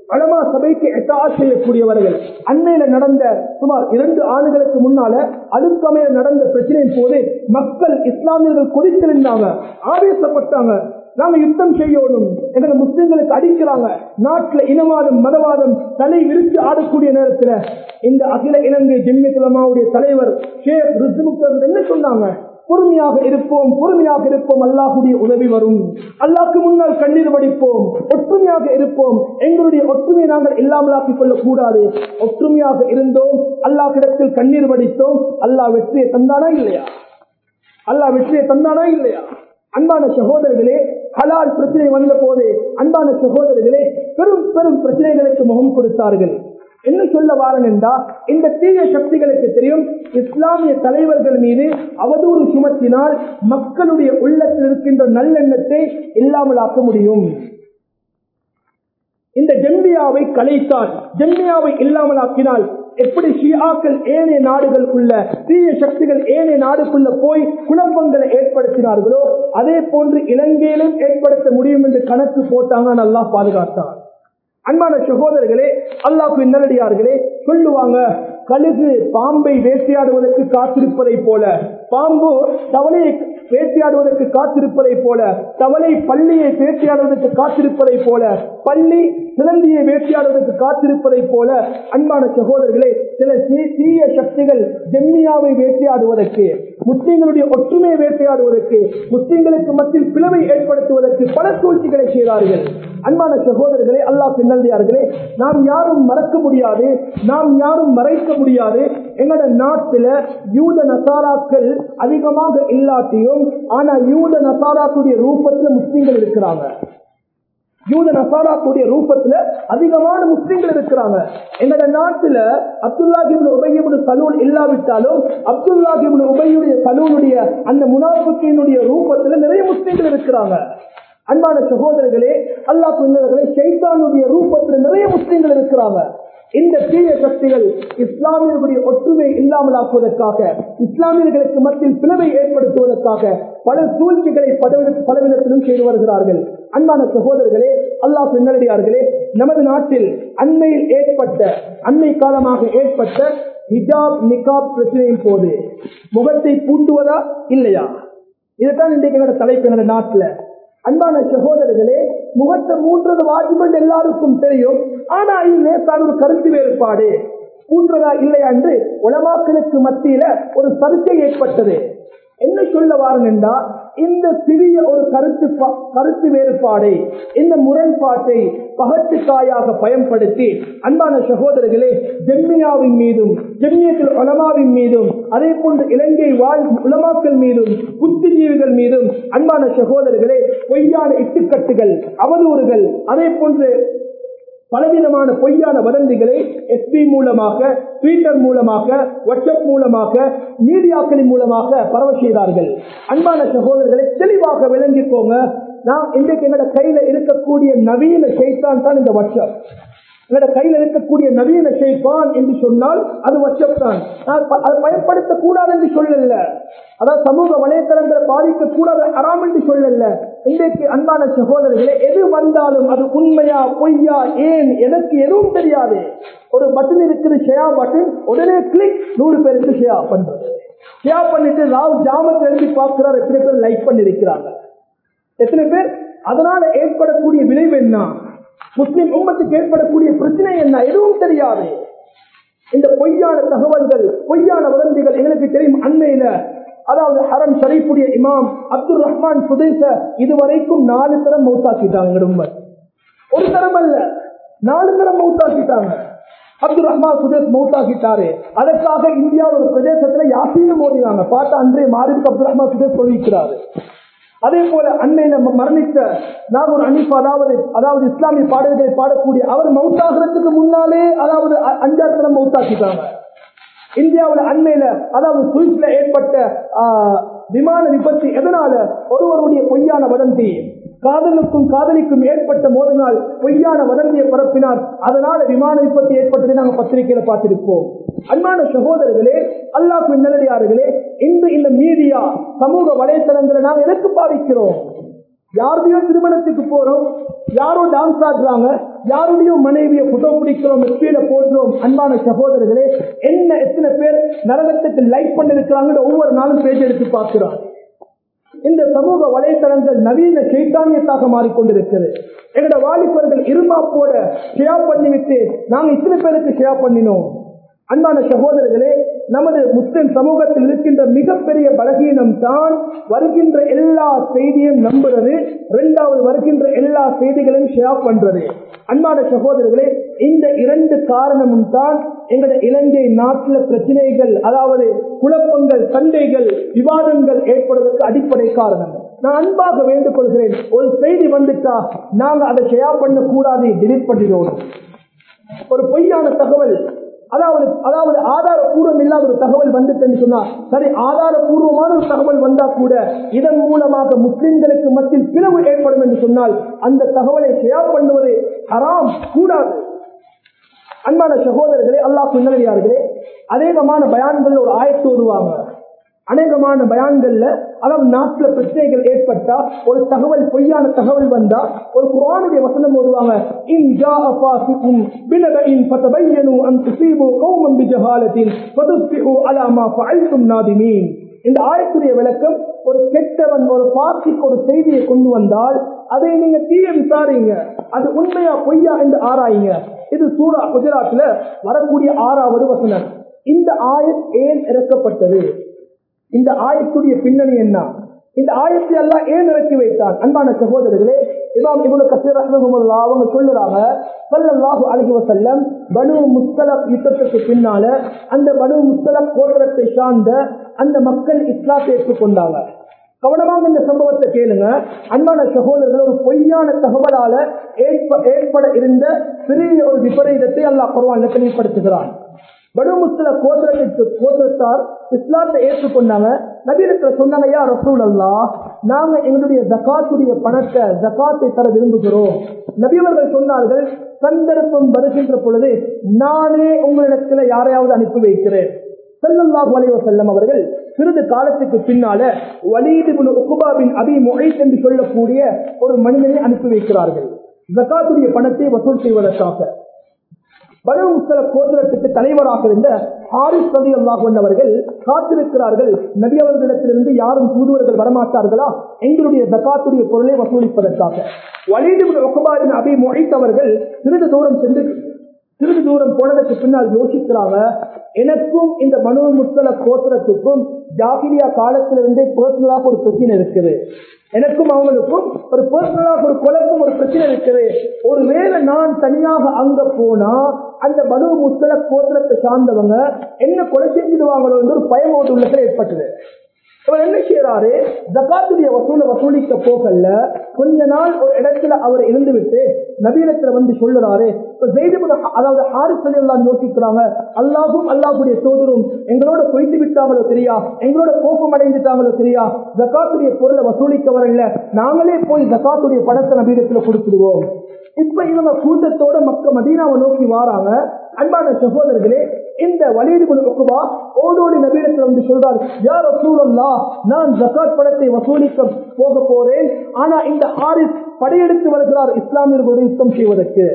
அலமா சபைக்கு எட்டா செய்யக்கூடியவர்கள் அண்மையில நடந்த சுமார் இரண்டு ஆண்டுகளுக்கு முன்னால அதுக்கமையில நடந்த பிரச்சனையின் போது மக்கள் இஸ்லாமியர்கள் கொதித்திருந்தாங்க ஆவேசப்பட்டாங்க நாங்க யுத்தம் செய்யணும் எங்களை முஸ்லிம்களுக்கு அடிக்கிறாங்க நாட்டுல இனவாதம் மதவாதம் தலை விரித்து ஆடக்கூடிய நேரத்துல இந்த அகில இலங்கை ஜெம்மித்துலமாவுடைய தலைவர் ஷேக் ரிசுமுக்தர் என்ன சொன்னாங்க பொறுமையாக இருப்போம் பொறுமையாக இருப்போம் அல்லாஹுடைய உதவி வரும் அல்லாஹ்க்கு முன்னால் கண்ணீர் வடிப்போம் ஒற்றுமையாக இருப்போம் எங்களுடைய ஒற்றுமையை நாங்கள் இல்லாமலாக்கிக் கொள்ளக் கூடாது ஒற்றுமையாக இருந்தோம் அல்லாஹ்விடத்தில் கண்ணீர் வடித்தோம் அல்லாஹ் வெற்றியை தந்தானா இல்லையா அல்லாஹ் வெற்றியை தந்தானா இல்லையா அன்பான சகோதரர்களே ஹலால் பிரச்சனை வந்த போது அன்பான சகோதரர்களே பெரும் பெரும் பிரச்சனைகளுக்கு முகம் கொடுத்தார்கள் என்ன சொல்ல வாரன் என்றா இந்த தீய சக்திகளுக்கு தெரியும் இஸ்லாமிய தலைவர்கள் மீது அவதூறு சுமத்தினால் மக்களுடைய உள்ளத்தில் இருக்கின்ற நல்லெண்ணத்தை இல்லாமலாக்க முடியும் இந்த ஜெம்பியாவை கலைத்தால் ஜெம்பியாவை இல்லாமலாக்கினால் எப்படி ஷியாக்கள் ஏனைய நாடுகளுக்குள்ள தீய சக்திகள் ஏனைய நாடுக்குள்ள போய் குழப்பங்களை ஏற்படுத்தினார்களோ அதே போன்று இலங்கையிலும் ஏற்படுத்த முடியும் என்று கணக்கு போட்டாங்க நல்லா பாதுகாத்தான் அன்பான சகோதரர்களே அல்லாஹ் நல்லடியார்களே சொல்லுவாங்க கழுகு பாம்பை வேட்டையாடுவதற்கு காத்திருப்பதை போல பாம்பு தவளையை வேட்டையாடுவதற்கு காத்திருப்பதை போல தவளை பள்ளியை வேட்டையாடுவதற்கு காத்திருப்பதை போல பள்ளி சிலந்தியை வேட்டையாடுவதற்கு காத்திருப்பதை போல அன்பான சகோதரர்களே சில தீய சக்திகள் ஜெம்மியாவை வேட்டையாடுவதற்கு முஸ்லிம்களுடைய ஒற்றுமையை வேட்டையாடுவதற்கு முஸ்லிம்களுக்கு மத்தியில் பிளவை ஏற்படுத்துவதற்கு பல சூழ்ச்சிகளை செய்தார்கள் அன்பான சகோதரர்களே அல்லாஹ் பின்னல்தியார்களே நாம் யாரும் மறக்க முடியாது நாம் யாரும் மறைக்க முடியாது எங்களோட நாட்டில யூத நசாராக்கள் அதிகமாக இல்லாட்டியும் ஆனா யூத நசாராக்குடைய ரூபத்துல முஸ்லிம்கள் இருக்கிறாங்க யூத நசாராக்குடைய ரூபத்துல அதிகமான முஸ்லிம்கள் இருக்கிறாங்க எங்களோட நாட்டுல அப்துல்லாஹிபின் உபையபுடு சலூல் இல்லாவிட்டாலும் அப்துல்லாஹிபின் உபையுடைய சலூனுடைய அந்த முனாஃபிக்கினுடைய ரூபத்துல நிறைய முஸ்லிம்கள் இருக்கிறாங்க அன்பான சகோதரர்களே அல்லா பின்னர்களே ஷைத்தானுடைய ரூபத்தில் நிறைய முஸ்லிம்கள் இருக்கிறாங்க இந்த தீய சக்திகள் இஸ்லாமியர்களுடைய ஒற்றுமை இல்லாமலாக்குவதற்காக இஸ்லாமியர்களுக்கு மத்தியில் பிளவை ஏற்படுத்துவதற்காக பல சூழ்ச்சிகளை பலவிதத்திலும் செய்து வருகிறார்கள் அன்பான சகோதரர்களே அல்லாஹ் பின்னரடியார்களே நமது நாட்டில் அண்மையில் ஏற்பட்ட அண்மை காலமாக ஏற்பட்ட ஹிஜாப் நிகாப் பிரச்சனையின் போது முகத்தை பூட்டுவதா இல்லையா இதுதான் இன்றைக்கு என்னோட தலைப்பு என்னோட நாட்டில் அன்பான சகோதரர்களே முகத்தை மூன்றது வாஜிபன் எல்லாருக்கும் தெரியும் ஆனா இது லேசான ஒரு கருத்து வேறுபாடு பூன்றதா இல்லையா என்று உலமாக்களுக்கு மத்தியில ஒரு சர்ச்சை ஏற்பட்டது என்ன சொல்ல வாரன் என்றா இந்த சிறிய ஒரு கருத்து கருத்து வேறுபாடை இந்த முரண்பாட்டை பகட்டுக்காயாக பயன்படுத்தி அன்பான சகோதரர்களே ஜெம்மியாவின் மீதும் ஜெம்மியத்தில் உலமாவின் மீதும் அதே போன்று இலங்கை வாழ் உலமாக்கள் மீதும் புத்திஜீவிகள் மீதும் அன்பான சகோதரர்களே பொய்யான இட்டுக்கட்டுகள் அவதூறுகள் அதே போன்று பலவிதமான பொய்யான வதந்திகளை எஸ்பி மூலமாக ட்விட்டர் மூலமாக வாட்ஸ்அப் மூலமாக மீடியாக்களின் மூலமாக பரவ செய்தார்கள் அன்பான சகோதரர்களை தெளிவாக விளங்கிக்கோங்க நான் இன்றைக்கு என்னோட கையில இருக்கக்கூடிய நவீன செய்தான் தான் இந்த வாட்ஸ்அப் என்னோட கையில் இருக்கக்கூடிய நவீன ஷேப்பான் என்று சொன்னால் அது வச்சப் தான் அதை பயன்படுத்தக் கூடாது என்று சொல்லல அதாவது சமூக வலைத்தளங்களை பாதிக்க கூடாது அறாம் என்று சொல்லல இன்றைக்கு அன்பான சகோதரர்களே எது வந்தாலும் அது உண்மையா பொய்யா ஏன் எனக்கு எதுவும் தெரியாது ஒரு பட்டன் இருக்குது ஷேயா பட்டன் உடனே கிளிக் நூறு பேருக்கு ஷேயா பண்றது ஷேயா பண்ணிட்டு ராவ் ஜாமத்தை எழுதி பார்க்கிறார் எத்தனை பேர் லைக் பண்ணிருக்கிறாங்க எத்தனை பேர் அதனால ஏற்படக்கூடிய விளைவு என்ன முஸ்லிம் உம்மத்துக்கு ஏற்படக்கூடிய பிரச்சனை என்ன எதுவும் தெரியாது இந்த பொய்யான தகவல்கள் பொய்யான வதந்திகள் எங்களுக்கு தெரியும் அண்மையில அதாவது ஹரம் ஷரீஃபுடைய இமாம் அப்துல் ரஹ்மான் சுதேச இதுவரைக்கும் நாலு தரம் மௌத்தாக்கிட்டாங்க உண்மை ஒரு தரம் அல்ல நாலு தரம் மௌத்தாக்கிட்டாங்க அப்துல் ரஹ்மான் சுதேஷ் மௌத்தாக்கிட்டாரு அதற்காக இந்தியாவோட ஒரு பிரதேசத்துல யாசீனும் ஓடினாங்க பார்த்தா அன்றைய மாறிக்கு அப்துல் ரஹ்மான் சுதேஷ் சொல்லிக்கிறாரு அதே போல அன்னையில மரணித்த நாகூர் அனிஃப் அதாவது அதாவது இஸ்லாமிய பாடல்களை பாடக்கூடிய அவர் மவுத்தாகிறதுக்கு முன்னாலே அதாவது அஞ்சாறு தரம் மவுத்தாக்கிட்டாங்க இந்தியாவில் அண்மையில அதாவது சுவிஸ்ல ஏற்பட்ட விமான விபத்து எதனால ஒருவருடைய பொய்யான வதந்தி காதலுக்கும் காதலிக்கும் ஏற்பட்ட மோதனால் பொய்யான வதந்தியை பரப்பினார் அதனால விமான விபத்து ஏற்பட்டதை நாங்கள் பத்திரிகையில பார்த்திருப்போம் அன்பான சகோதரர்களே அல்லாஹ் நல்லடியார்களே இன்று இந்த மீடியா சமூக வலைத்தளங்களை நாம் எதற்கு பாதிக்கிறோம் யாருடையோ திருமணத்துக்கு போறோம் யாரோ டான்ஸ் ஆடுறாங்க யாருடைய மனைவியை புதோ பிடிக்கிறோம் கீழே போடுறோம் அன்பான சகோதரர்களே என்ன எத்தனை பேர் நரகத்துக்கு லைக் பண்ணிருக்கிறாங்க ஒவ்வொரு நாளும் பேஜ் எடுத்து பார்க்கிறாங்க இந்த சமூக வலைத்தளங்கள் நவீன சைத்தானியத்தாக மாறிக்கொண்டிருக்கிறது எங்களோட வாலிபர்கள் இருமாப்போட ஷேர் பண்ணிவிட்டு நாங்க இத்தனை பேருக்கு ஷேர் பண்ணினோம் அன்பான சகோதரர்களே நமது முஸ்லிம் சமூகத்தில் இருக்கின்ற மிகப்பெரிய பலகீனம் தான் வருகின்ற எல்லா செய்தியும் நம்புறது இரண்டாவது வருகின்ற எல்லா செய்திகளையும் ஷேர் பண்றது அன்பான சகோதரர்களே இந்த இரண்டு காரணமும் தான் எங்களுடைய இலங்கை நாட்டில் பிரச்சனைகள் அதாவது குழப்பங்கள் சண்டைகள் விவாதங்கள் ஏற்படுவதற்கு அடிப்படை காரணம் நான் அன்பாக வேண்டுக் கொள்கிறேன் ஒரு செய்தி வந்துட்டா நாங்க அதை ஷேர் பண்ண கூடாது டிலீட் பண்ணிடுவோம் ஒரு பொய்யான தகவல் அதாவது அதாவது ஆதாரபூர்வம் இல்லாத ஒரு தகவல் வந்துட்டுன்னு சொன்னா சரி ஆதாரபூர்வமான ஒரு தகவல் வந்தா கூட இதன் மூலமாக முஸ்லிம்களுக்கு மத்தியில் பிளவு ஏற்படும் என்று சொன்னால் அந்த தகவலை ஷேர் பண்ணுவது ஹராம் கூடாது அன்பான சகோதரர்களே அல்லாஹ் சுந்தரியார்களே அநேகமான பயான்கள் ஒரு ஆயத்து வருவாங்க அநேகமான பயான்கள்ல அதாவது நாட்டுல பிரச்சனைகள் ஏற்பட்டா ஒரு தகவல் பொய்யான தகவல் வந்தா ஒரு குரானுடைய வசனம் ஓதுவாங்க இன் ஜாஅ ஃபாசிகும் பினபஇன் ஃபதபையனு அன் துஸீபு கௌமன் பிஜஹாலத்தின் ஃபதுஸ்பிஹு அலா மா ஃபஅல்தும் நாதிமீன் இந்த ஆயத்துடைய விளக்கம் ஒரு கெட்டவன் ஒரு பாசிக்கு ஒரு செய்தியை கொண்டு வந்தால் அதை நீங்க தீய விசாரிங்க அது உண்மையா பொய்யா என்று ஆராயுங்க இது சூரா குஜராத்ல வரக்கூடிய ஆறாவது வசனம் இந்த ஆயத் ஏன் இறக்கப்பட்டது இந்த ஆயத்துடைய பின்னணி என்ன இந்த ஆயத்தை எல்லாம் ஏன் இறக்கி வைத்தான் அன்பான சகோதரர்களே இமாம் இவனு கசீர் ரஹ்மஹுல்லா அவங்க சொல்லுறாங்க ஸல்லல்லாஹு அலைஹி வஸல்லம் பனு முஸ்தலக் யுத்தத்துக்கு பின்னால அந்த பனு முஸ்தலக் கோத்திரத்தை சார்ந்த அந்த மக்கள் இஸ்லாத்தை ஏற்றுக்கொண்டாங்க கவனமாக இந்த சம்பவத்தை கேளுங்க அன்பான சகோதரர்கள் ஒரு பொய்யான தகவலால ஏற்ப ஏற்பட இருந்த பெரிய ஒரு விபரீதத்தை அல்லாஹ் குர்ஆன்ல தெளிவுபடுத்துகிறான் பனு முஸ்தல கோத்திரத்திற்கு கோத்திரத்தார் இஸ்லாத்தை ஏற்றுக்கொண்டாங்க நபீரத்துல சொன்னாங்க யா ரசூல் அல்லா நாங்க எங்களுடைய ஜகாத்துடைய பணத்தை ஜகாத்தை தர விரும்புகிறோம் நபியவர்கள் சொன்னார்கள் சந்தர்ப்பம் வருகின்ற பொழுது நானே உங்களிடத்துல யாரையாவது அனுப்பி வைக்கிறேன் செல்லல்லாஹு அலைவ செல்லம் அவர்கள் சிறிது காலத்துக்கு பின்னால வலீது உகுபாவின் அபி முகைத் என்று சொல்லக்கூடிய ஒரு மனிதனை அனுப்பி வைக்கிறார்கள் ஜகாத்துடைய பணத்தை வசூல் செய்வதற்காக பனு முஸ்தல கோத்திரத்துக்கு தலைவராக இருந்த ஹாரிஸ் ரதி அல்லாஹ் அவர்கள் காத்திருக்கிறார்கள் நபி அவர்களிடத்திலிருந்து யாரும் தூதுவர்கள் வரமாட்டார்களா எங்களுடைய ஜக்காத்துடைய பொருளை வசூலிப்பதற்காக வலிது ஒக்கபாரின் அபி முழைத்தவர்கள் சிறிது தூரம் சென்று சிறிது தூரம் போனதற்கு பின்னால் யோசிக்கிறாங்க எனக்கும் இந்த மனு முஸ்தல கோத்திரத்துக்கும் ஜாகிரியா காலத்திலிருந்தே பர்சனலாக ஒரு பிரச்சனை இருக்குது எனக்கும் அவங்களுக்கும் ஒரு பர்சனலாக ஒரு குழப்பம் ஒரு பிரச்சனை இருக்குது ஒருவேளை நான் தனியாக அங்க போனா அந்த மனு முஸ்தல கோத்திரத்தை சார்ந்தவங்க என்ன கொலை செஞ்சிடுவாங்களோ என்று ஒரு பயமோடு உள்ளத்தில் ஏற்பட்டது அவர் என்ன செய்யறாரு ஜக்காத்துடைய வசூல வசூலிக்க போகல கொஞ்ச நாள் ஒரு இடத்துல அவர் இருந்து விட்டு நபீனத்துல வந்து சொல்லுறாரு இப்ப ஜெய்துபுர அதாவது ஹாரிஸ் எல்லாம் யோசிக்கிறாங்க அல்லாஹும் அல்லாஹுடைய சோதரும் எங்களோட பொய்த்து விட்டாங்களோ தெரியா எங்களோட கோபம் அடைந்துட்டாங்களோ தெரியா ஜக்காத்துடைய பொருளை வசூலிக்க வரல நாங்களே போய் ஜக்காத்துடைய பணத்தை நபீனத்துல கொடுத்துடுவோம் இப்ப இவங்க கூட்டத்தோட மக்க மதீனாவை நோக்கி வாராங்க அன்பான சகோதரர்களே இந்த வலியுறுவல் ஒக்குவா ஓடோடி நபீனத்தில் வந்து சொல்றார் யார் ரசூலல்லா நான் ஜக்காத் பணத்தை வசூலிக்க போக போறேன் ஆனா இந்த ஹாரிஸ் படையெடுத்து வருகிறார் இஸ்லாமியர்களோடு யுத்தம் செய்வதற்கு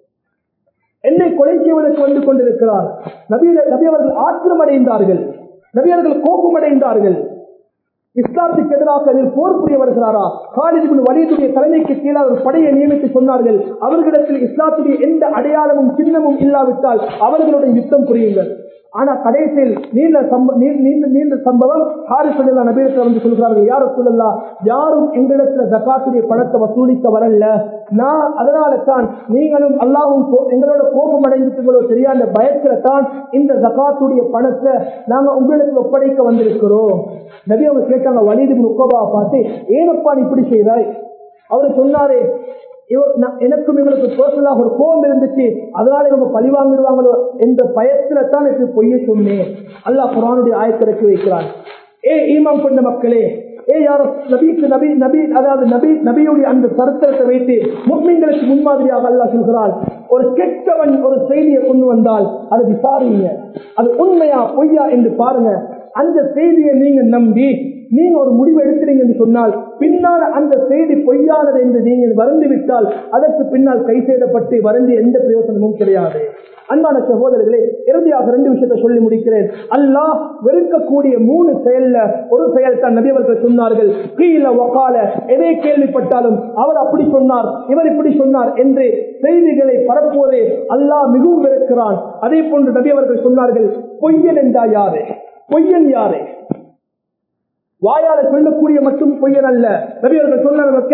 என்னை கொலை செய்வதற்கு வந்து கொண்டிருக்கிறார் நபி நபி அவர்கள் ஆத்திரமடைந்தார்கள் நபி அவர்கள் கோபமடைந்தார்கள் இஸ்லாத்துக்கு எதிராக அதில் போர் புரிய வருகிறாரா காலிதிபின் வலியுடைய தலைமைக்கு கீழே ஒரு படையை நியமித்து சொன்னார்கள் அவர்களிடத்தில் இஸ்லாத்துடைய எந்த அடையாளமும் சின்னமும் இல்லாவிட்டால் அவர்களுடன் யுத்தம் புரியுங்கள் ஆனா கடைசியில் நீண்ட சம்ப- நீண்ட நீண்ட நீண்ட சம்பவம் ஹாரிஸ் அலில்லா நபீரத்தில் வந்து சொல்கிறார்கள் யார சொல்லலா யாரும் எங்களிடத்துல ஜக்காத்துடைய பணத்தை வசூலிக்க வரல நான் அதனால தான் நீங்களும் அல்லாவும் கோ- எங்களோட கோபம் அடைஞ்சிட்டுங்களோ தெரியாத பயத்துல தான் இந்த ஜக்காத்துடைய பணத்தை நாங்க உங்களுக்கு ஒப்படைக்க வந்திருக்கிறோம் நபி அவங்க கேட்டாங்க வலிது முக்கோபா பார்த்து ஏனப்பா நீ இப்படி செய்தாய் அவர் சொன்னாரு இவர் நான் எனக்கும் இவங்களுக்கு பர்சனலாக ஒரு கோபம் இருந்துச்சு அதனால இவங்க பழி வாங்கிடுவாங்களோ என்ற பயத்துல தான் எனக்கு பொய்ய சொன்னேன் அல்லாஹ் குரானுடைய ஆயத்திறக்கி வைக்கிறான் ஏ ஈமான் கொண்ட மக்களே ஏ யாரோ நபிக்கு நபி நபி அதாவது நபி நபியுடைய அந்த சரித்திரத்தை வைத்து முஸ்லிம்களுக்கு முன்மாதிரியாக அல்லாஹ் சொல்கிறான் ஒரு கெட்டவன் ஒரு செய்தியை கொண்டு வந்தால் அதை விசாரிங்க அது உண்மையா பொய்யா என்று பாருங்க அந்த செய்தியை நீங்க நம்பி நீங்க ஒரு முடிவு எடுக்கிறீங்கன்னு சொன்னால் பின்னால் அந்த செய்தி பொய்யானது என்று நீங்கள் வருந்தி விட்டால் அதற்கு பின்னால் கை செய்தப்பட்டு வருந்தி எந்த பிரயோசனமும் கிடையாது அன்பான சகோதரர்களே இறுதியாக ரெண்டு விஷயத்தை சொல்லி முடிக்கிறேன் அல்லாஹ் வெறுக்கக்கூடிய மூணு செயல்ல ஒரு செயல் தான் நபி அவர்கள் சொன்னார்கள் கீழ ஒக்கால எதை கேள்விப்பட்டாலும் அவர் அப்படி சொன்னார் இவர் இப்படி சொன்னார் என்று செய்திகளை பரப்புவதே அல்லாஹ் மிகவும் வெறுக்கிறான் அதே போன்று நபி அவர்கள் சொன்னார்கள் பொய்யன் என்றா யாரு பொய்யன் யாரு வாயால சொல்லக்கூடிய மட்டும் பொய்யன் அல்ல நபியர்கள்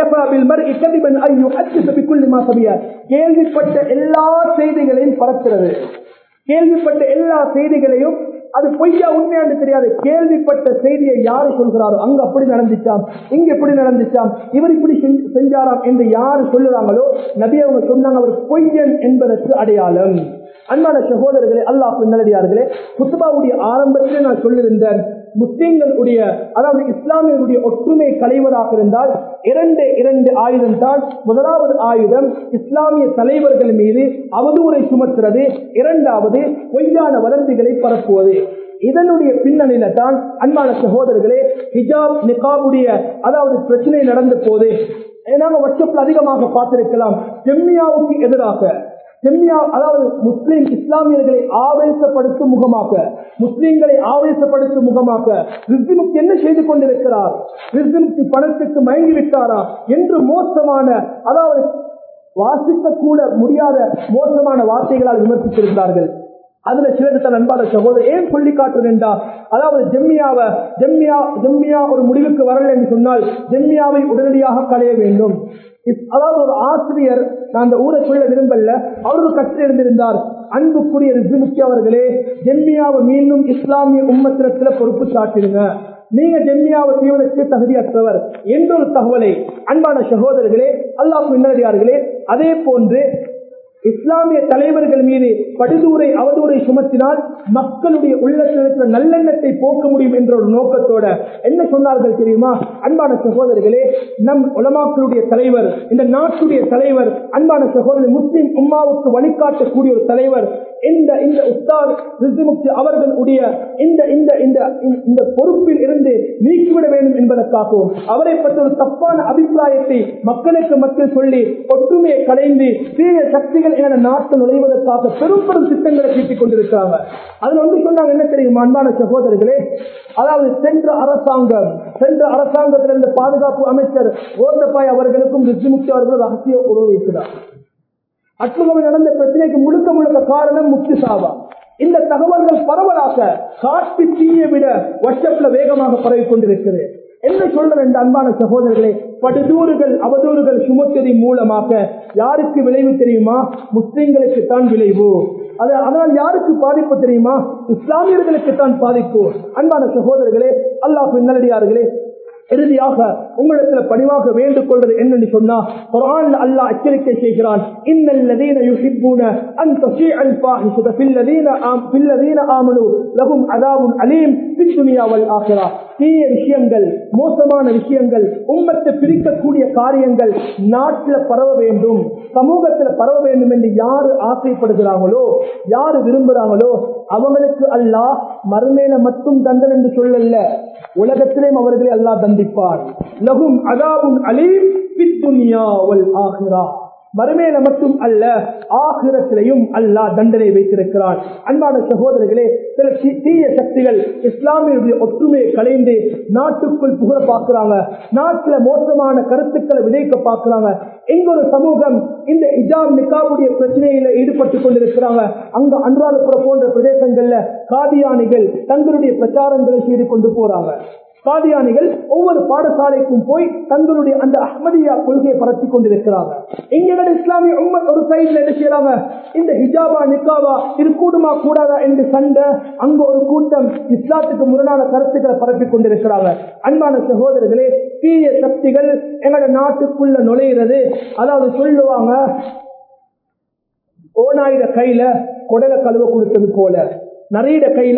சொன்னார்கள் கேள்விப்பட்ட எல்லா செய்திகளையும் பரத்துறது கேள்விப்பட்ட எல்லா செய்திகளையும் அது பொய்யா உண்மையாண்டு தெரியாது கேள்விப்பட்ட செய்தியை யாரு சொல்கிறாரோ அங்க அப்படி நடந்துச்சாம் இங்க எப்படி நடந்துச்சாம் இவர் இப்படி செஞ்சாராம் என்று யாரு சொல்லுறாங்களோ நபி அவங்க சொன்னாங்க அவர் பொய்யன் என்பதற்கு அடையாளம் அன்பான சகோதரர்களே அல்லாஹ் நல்லடியார்களே குத்துபாவுடைய ஆரம்பத்திலே நான் சொல்லியிருந்தேன் முஸ்லிம்களுடைய அதாவது இஸ்லாமியர்களுடைய ஒற்றுமை களைவதாக இருந்தால் இரண்டு இரண்டு ஆயுதம் தான் முதலாவது ஆயுதம் இஸ்லாமிய தலைவர்கள் மீது அவதூறை சுமத்துறது இரண்டாவது பொய்யான வதந்திகளை பரப்புவது இதனுடைய பின்னணியில தான் அன்பான சகோதரர்களே ஹிஜாப் நிகாபுடைய அதாவது பிரச்சனை நடந்த போது நாங்க வாட்ஸ்அப்ல அதிகமாக பார்த்திருக்கலாம் ஜெம்மியாவுக்கு எதிராக செம்மியா அதாவது முஸ்லிம் இஸ்லாமியர்களை ஆவேசப்படுத்தும் முகமாக முஸ்லிம்களை ஆவேசப்படுத்தும் முகமாக ரிசிமுக்தி என்ன செய்து கொண்டிருக்கிறார் ரிசிமுக்தி பணத்துக்கு மயங்கி விட்டாரா என்று மோசமான அதாவது வாசிக்க கூட முடியாத மோசமான வார்த்தைகளால் விமர்சித்திருக்கிறார்கள் அதுல சிலர் தன் அன்பான சகோதரர் ஏன் சொல்லி காட்டுறேன்டா அதாவது ஜெம்மியாவை ஜெம்மியா ஜெம்மியா ஒரு முடிவுக்கு வரல என்று சொன்னால் ஜெம்மியாவை உடனடியாக களைய வேண்டும் அதாவது ஒரு ஆசிரியர் நான் அந்த ஊரை சொல்ல விரும்பல அவருக்கு கற்று இருந்திருந்தார் அன்புக்குரிய ரிசிமுக்கி அவர்களே ஜெம்மியாவை மீண்டும் இஸ்லாமிய உம்மத்திரத்துல பொறுப்பு சாட்டிடுங்க நீங்க ஜெம்மியாவை செய்வதற்கு தகுதியற்றவர் என்ற ஒரு தகவலை அன்பான சகோதரர்களே அல்லாஹ் முன்னடியார்களே அதே போன்று இஸ்லாமிய தலைவர்கள் மீது படுதூரை அவதூரை சுமத்தினால் மக்களுடைய உள்ளத்தில் இருக்கிற நல்லெண்ணத்தை போக்க முடியும் என்ற ஒரு நோக்கத்தோட என்ன சொன்னார்கள் தெரியுமா அன்பான சகோதரர்களே நம் உலமாக்களுடைய தலைவர் இந்த நாட்டுடைய தலைவர் அன்பான சகோதரர் முஸ்லிம் உம்மாவுக்கு வழிகாட்டக்கூடிய ஒரு தலைவர் இந்த இந்த உஸ்தாத் ரிசிமுக்தி அவர்களுடைய இந்த இந்த இந்த இந்த பொறுப்பில் இருந்து நீக்கிவிட வேண்டும் என்பதற்காகவும் அவரை பற்றி ஒரு தப்பான அபிப்பிராயத்தை மக்களுக்கு மக்கள் சொல்லி ஒற்றுமையை கலைந்து தீய சக்திகள் என நாட்டு நுழைவதற்காக பெரும் பெரும் திட்டங்களை தீட்டிக் கொண்டிருக்கிறாங்க அதுல வந்து சொன்னாங்க என்ன தெரியுமா அன்பான சகோதரர்களே அதாவது சென்ற அரசாங்கம் சென்ற அரசாங்கத்தில் இருந்த பாதுகாப்பு அமைச்சர் கோத்தபாய் அவர்களுக்கும் ரிசிமுக்தி அவர்களும் ரகசிய உறவு இருக்கிறார் அற்புதம் நடந்த பிரச்சனைக்கு முழுக்க முழுக்க காரணம் முக்தி சாவா இந்த தகவல்கள் பரவலாக காட்டு தீயை விட வாட்ஸ்அப்ல வேகமாக பரவி கொண்டிருக்கிறது என்ன சொல்ற இந்த அன்பான சகோதரர்களே படுதூறுகள் அவதூறுகள் சுமத்ததி மூலமாக யாருக்கு விளைவு தெரியுமா முஸ்லிம்களுக்கு தான் விளைவு அது அதனால் யாருக்கு பாதிப்பு தெரியுமா இஸ்லாமியர்களுக்கு தான் பாதிப்பு அன்பான சகோதரர்களே அல்லாஹ் நல்லடியார்களே இறுதியாக உங்களிடத்துல பணிவாக வேண்டுக் கொள்வது என்னன்னு சொன்னா குரான் அல்லாஹ் எச்சரிக்கை செய்கிறான் இன்னல்லதீன யுஹிப்பூன அன் தஸீஅல் ஃபாஹிஷத ஃபில்லதீன ஆம் ஃபில்லதீன ஆமனு லஹும் அதாபுன் அலீம் ஃபித் துன்யா வல் ஆখিরা தீய விஷயங்கள் மோசமான விஷயங்கள் உம்மத்தை பிரிக்கக்கூடிய காரியங்கள் நாட்டில் பரவ வேண்டும் சமூகத்தில் பரவ வேண்டும் என்று யாரு ஆசைப்படுகிறாங்களோ யாரு விரும்புறாங்களோ அவங்களுக்கு அல்லாஹ் மறுமேல மட்டும் தண்டனை என்று சொல்லல உலகத்திலேயும் அவர்களை அல்லாஹ் தண்டிப்பார் லகும் அதாபுன் அலீம் பித்துனியா வல் ஆஹிரா மறுமையில மட்டும் அல்ல ஆகிரத்திலையும் அல்லாஹ் தண்டனை வைத்திருக்கிறான் அன்பான சகோதரர்களே சில தீய சக்திகள் இஸ்லாமியருடைய ஒற்றுமையை கலைந்து நாட்டுக்குள் புகழ பார்க்கிறாங்க நாட்டுல மோசமான கருத்துக்களை விதைக்க பார்க்கிறாங்க எங்க ஒரு சமூகம் இந்த இஜாம் நிக்காவுடைய பிரச்சனையில ஈடுபட்டு கொண்டிருக்கிறாங்க அங்க அன்றாடப்புற போன்ற பிரதேசங்கள்ல காதியானிகள் தங்களுடைய பிரச்சாரங்களை செய்து கொண்டு போறாங்க காதியானிகள் ஒவ்வொரு பாடசாலைக்கும் போய் தங்களுடைய அந்த அஹ்மதியா கொள்கையை பரத்தி கொண்டிருக்கிறாங்க எங்களோட இஸ்லாமிய உண்மை ஒரு சைட்ல என்ன செய்யறாங்க இந்த ஹிஜாபா நிக்காவா இது கூடுமா கூடாதா என்று சண்டை அங்க ஒரு கூட்டம் இஸ்லாத்துக்கு முரணான கருத்துக்களை பரப்பி கொண்டிருக்கிறாங்க அன்பான சகோதரர்களே தீய சக்திகள் எங்களோட நாட்டுக்குள்ள நுழைகிறது அதாவது சொல்லுவாங்க ஓனாயிர கையில குடலை கழுவ கொடுத்தது போல நிறைய கையில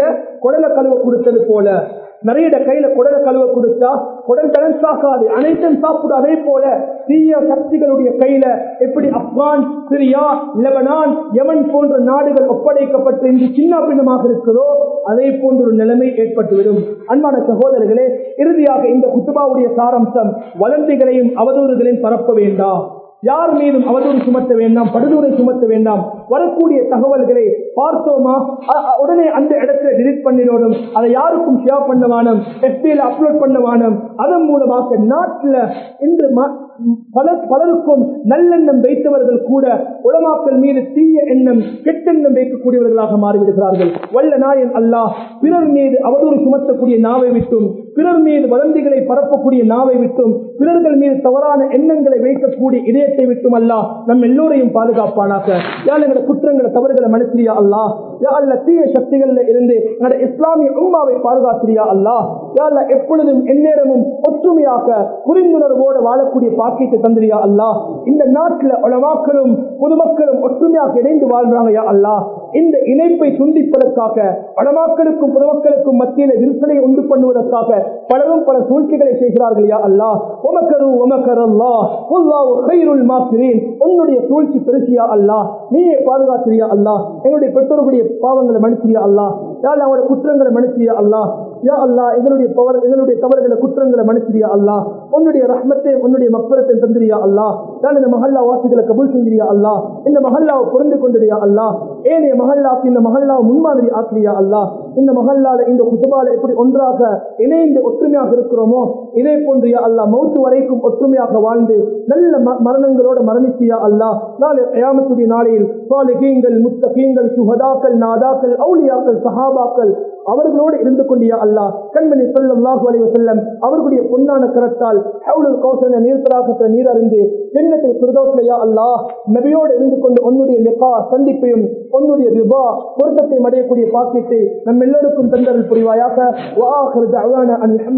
குடலை கழுவ கொடுத்தது போல நிறைய கையில குடலை கழுவ கொடுத்தா குடல் பேலன்ஸ் ஆகாது அனைத்தும் சாப்பிடும் அதே போல தீய சக்திகளுடைய கையில எப்படி ஆப்கான் சிரியா லெபனான் யமன் போன்ற நாடுகள் ஒப்படைக்கப்பட்டு இன்று சின்ன பின்னமாக இருக்கிறதோ அதே போன்ற ஒரு நிலைமை ஏற்பட்டுவிடும் அன்பான சகோதரர்களே இறுதியாக இந்த குத்துபாவுடைய சாரம்சம் வளர்ச்சிகளையும் அவதூறுகளையும் பரப்ப வேண்டாம் யார் மீதும் அவதூறு சுமத்த வேண்டாம் படுதூரை சுமத்த வேண்டாம் வரக்கூடிய தகவல்களை பார்த்தோமா அ- அ- உடனே அந்த இடத்துல டிலீட் பண்ணிடணும் அதை யாருக்கும் ஷேர் பண்ண வேணும் எஃபியில் அப்லோட் பண்ண வேணும் அதன் மூலமாக நாட்டில் இன்று ம- பல பலருக்கும் நல்லெண்ணம் வைத்தவர்கள் கூட உலமாக்கள் மீது தீய எண்ணம் கெட்டெண்ணம் வைக்கக்கூடியவர்களாக மாறிவிடுகிறார்கள் வல்ல நாயன் அல்லாஹ் பிறர் மீது அவதூறு சுமத்தக்கூடிய நாவை விட்டும் பிறர் மீது வதந்திகளை பரப்பக்கூடிய நாவை விட்டும் பிறர்கள் மீது தவறான எண்ணங்களை வைக்கக்கூடிய இதயத்தை விட்டும் அல்லாஹ் நம் எல்லோரையும் பாதுகாப்பானாக யாழ் எங்களை குற்றங்களை தவறுகளை மனுஷரியா அல்லாஹ் யா அல்ல தீய சக்திகள்ல இருந்து எங்களோட இஸ்லாமிய உம்மாவை பாதுகாத்திரியா அல்லாஹ் யா அல்ல எப்பொழுதும் எந்நேரமும் ஒற்றுமையாக புரிந்துணர்வோடு வாழக்கூடிய பாக்கியத்தை தந்திரியா அல்லாஹ் இந்த நாட்டில் உலமாக்களும் பொதுமக்களும் ஒற்றுமையாக இணைந்து வாழ்றாங்க யா அல்லாஹ் இந்த இணைப்பை துண்டிப்பதற்காக வடமாக்களுக்கும் பொதுமக்களுக்கும் மத்தியில விரிசலை உண்டு பண்ணுவதற்காக பலரும் பல சூழ்ச்சிகளை செய்கிறார்கள் யா அல்லாஹ் உமக்கரு உமக்கர் அல்லாஹ் அல்லாஹ் கைருள் மாசிரீன் உன்னுடைய சூழ்ச்சி பெருசியா அல்லாஹ் நீயே பாதுகாத்திரியா அல்லாஹ் எங்களுடைய பெற்றோர்களுடைய பாவங்களை மன்னிச்சியா அல்லாஹ் யா அல்லாஹ் அவருடைய குற்றங்களை மன்னிச்சியா அல்லாஹ் யா அல்லாஹ் எங்களுடைய பவர் எங்களுடைய தவறுகளை குற்றங்களை மன்னிச்சியா அல்லாஹ் உன்னுடைய ரஹ்மத்தை உன்னுடைய மக்பரத்தை தந்திரியா அல்லாஹ் நான் இந்த மஹல்லா வாசிகளை கபூல் செஞ்சிரியா அல்லாஹ் இந்த மஹல்லாவை புரிந்து கொண்டிரியா அல்லாஹ் ஏனைய மஹல்லாக்கு இந்த மஹல்லாவை முன்மாதிரி ஆக்கிரியா அல்லாஹ் இந்த மஹல்லால இந்த குதுபால எப்படி ஒன்றாக இணைந்து ஒற்றுமையாக இருக்கிறோமோ இதே போன்று யா அல்லாஹ் மௌத்து வரைக்கும் ஒற்றுமையாக வாழ்ந்து நல்ல ம- மரணங்களோட மரணிச்சியா அல்லாஹ் நாளை கயாமத்துடைய நாளையில் சாலிகீங்கள் முத்தகீங்கள் சுகதாக்கள் நாதாக்கள் அவுலியாக்கள் சஹாபாக்கள் அவர்களோடு இருந்து கொண்டியா அல்லாஹ் கண்மணி ஸல்லல்லாஹு அலைஹி வஸல்லம் அவர்களுடைய பொன்னான கரத்தால் ஹவுலுல் கௌசர நீர்த்தராகத்தை நீர் அறிந்து ஜன்னத்தில் ஃபிர்தௌஸ்ல யா அல்லாஹ் நபியோடு இருந்து கொண்டு உன்னுடைய லிகா சந்திப்பையும் உன்னுடைய ரிபா பொருத்தத்தை அடையக்கூடிய பாக்கியத்தை நம் எல்லோருக்கும் தந்தல் புரிவாயாக வஆஹிரு தஅவானா அன்